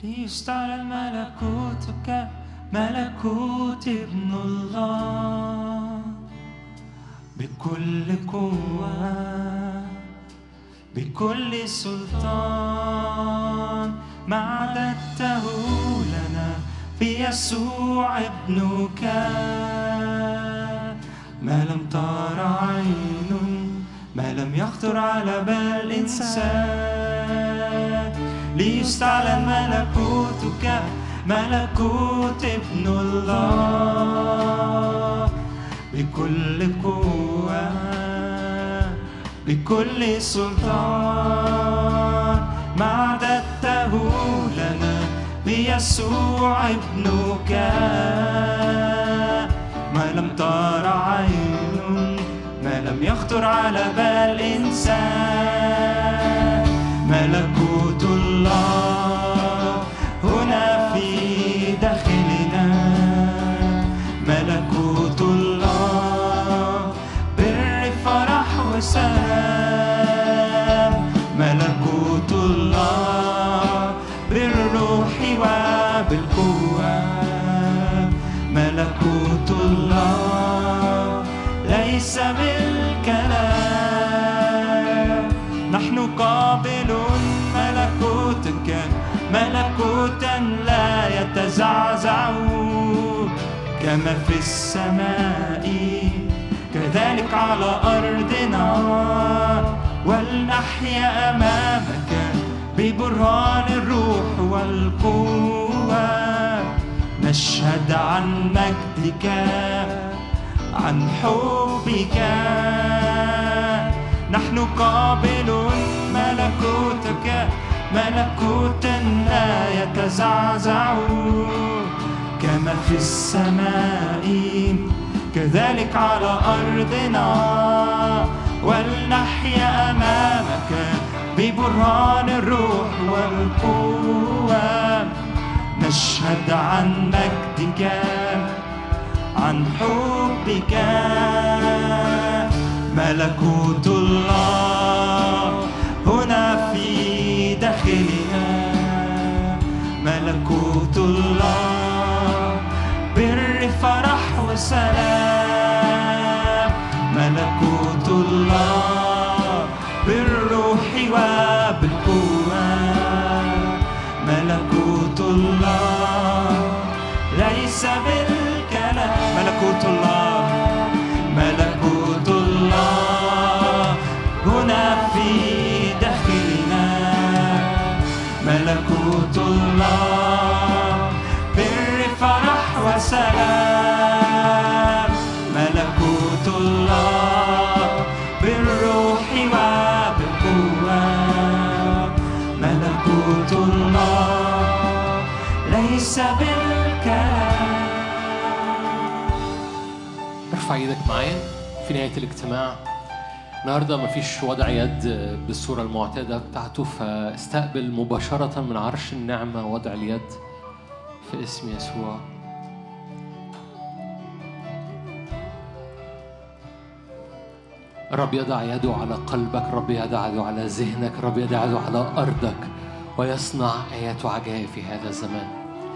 ليستعلن ملكوتك ملكوت ابن الله بكل قوة بكل سلطان ما أعددته لنا في يسوع ابنك ما لم تر عين ما لم يخطر على بال إنسان ليستعلن ملكوتك ملكوت ابن الله بكل قوة بكل سلطان ما أعددته لنا بيسوع ابنك ما لم تر عين ما لم يخطر على بال إنسان ملكوت الله هنا في داخلنا ملكوت الله بر فرح وسلام ملكوت الله بالروح وبالقوة ملكوت الله ليس بالكلام نحن قابلون ملكوتك ملكوتا لا يتزعزع كما في السماء كذلك على أرضنا ولنحيا أمامك ببرهان الروح والقوة نشهد عن مجدك عن حبك نحن قابلون ملكوتك ملكوتا لا يتزعزع كما في السماء كذلك على أرضنا ولنحيا أمامك ببرهان الروح والقوة نشهد عن مجدك عن حبك ملكوت الله هنا في داخلنا ملكوت الله بر فرح وسلام ملكوت الله بالروح وبالقوة ملكوت الله ليس بالكلام ملكوت الله ملكوت الله هنا في داخلنا ملكوت الله بر فرح وسلام ملكوت الله بالروح وبالقوة ملكوت الله ليس بالكلام ارفع ايدك معايا في نهاية الاجتماع النهاردة مفيش وضع يد بالصورة المعتادة بتاعته فاستقبل مباشرة من عرش النعمة وضع اليد في اسم يسوع الرب يضع يده على قلبك الرب يضع يده على ذهنك الرب يضع يده على أرضك ويصنع آيات وعجائب في هذا الزمان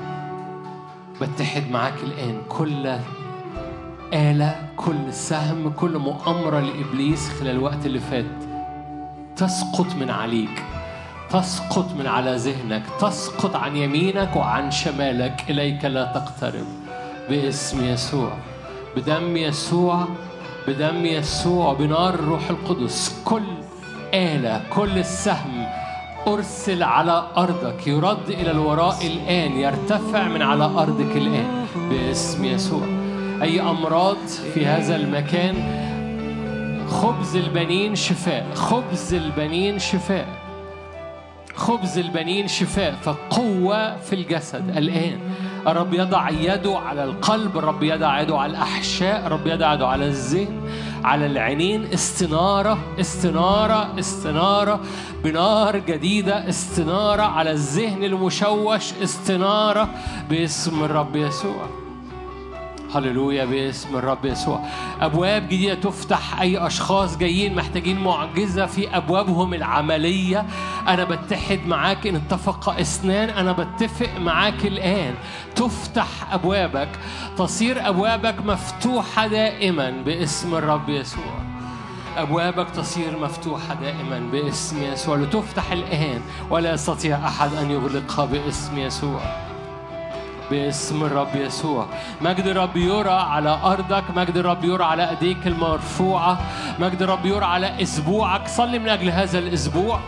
بتحد معاك الآن كل آلة كل سهم كل مؤامرة لإبليس خلال الوقت اللي فات تسقط من عليك تسقط من على ذهنك تسقط عن يمينك وعن شمالك إليك لا تقترب باسم يسوع بدم يسوع بدم يسوع بنار الروح القدس كل آلة كل سهم أرسل على أرضك يرد إلى الوراء الآن يرتفع من على أرضك الآن باسم يسوع أي أمراض في هذا المكان خبز البنين شفاء خبز البنين شفاء خبز البنين شفاء فقوة في الجسد الآن الرب يضع يده على القلب الرب يضع يده على الأحشاء الرب يضع يده على الذهن على العينين استنارة استنارة استنارة بنار جديدة استنارة على الذهن المشوش استنارة باسم الرب يسوع هللويا باسم الرب يسوع ابواب جديده تفتح اي اشخاص جايين محتاجين معجزه في ابوابهم العمليه انا بتحد معاك ان اتفق اثنان انا بتفق معاك الان تفتح ابوابك تصير ابوابك مفتوحه دائما باسم الرب يسوع أبوابك تصير مفتوحة دائما باسم يسوع لتفتح الآن ولا يستطيع أحد أن يغلقها باسم يسوع باسم الرب يسوع مجد الرب يرى على أرضك مجد الرب يرى على أيديك المرفوعة مجد الرب يرى على أسبوعك صلي من أجل هذا الأسبوع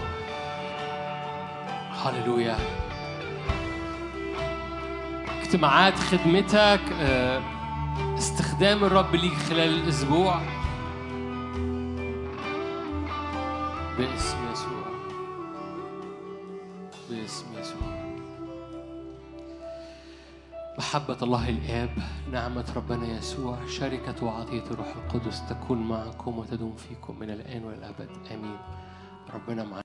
هللويا اجتماعات خدمتك آه، استخدام الرب ليك خلال الأسبوع باسم يسوع باسم يسوع محبة الله الآب نعمة ربنا يسوع شركة وعطية الروح القدس تكون معكم وتدوم فيكم من الآن والأبد آمين ربنا معنا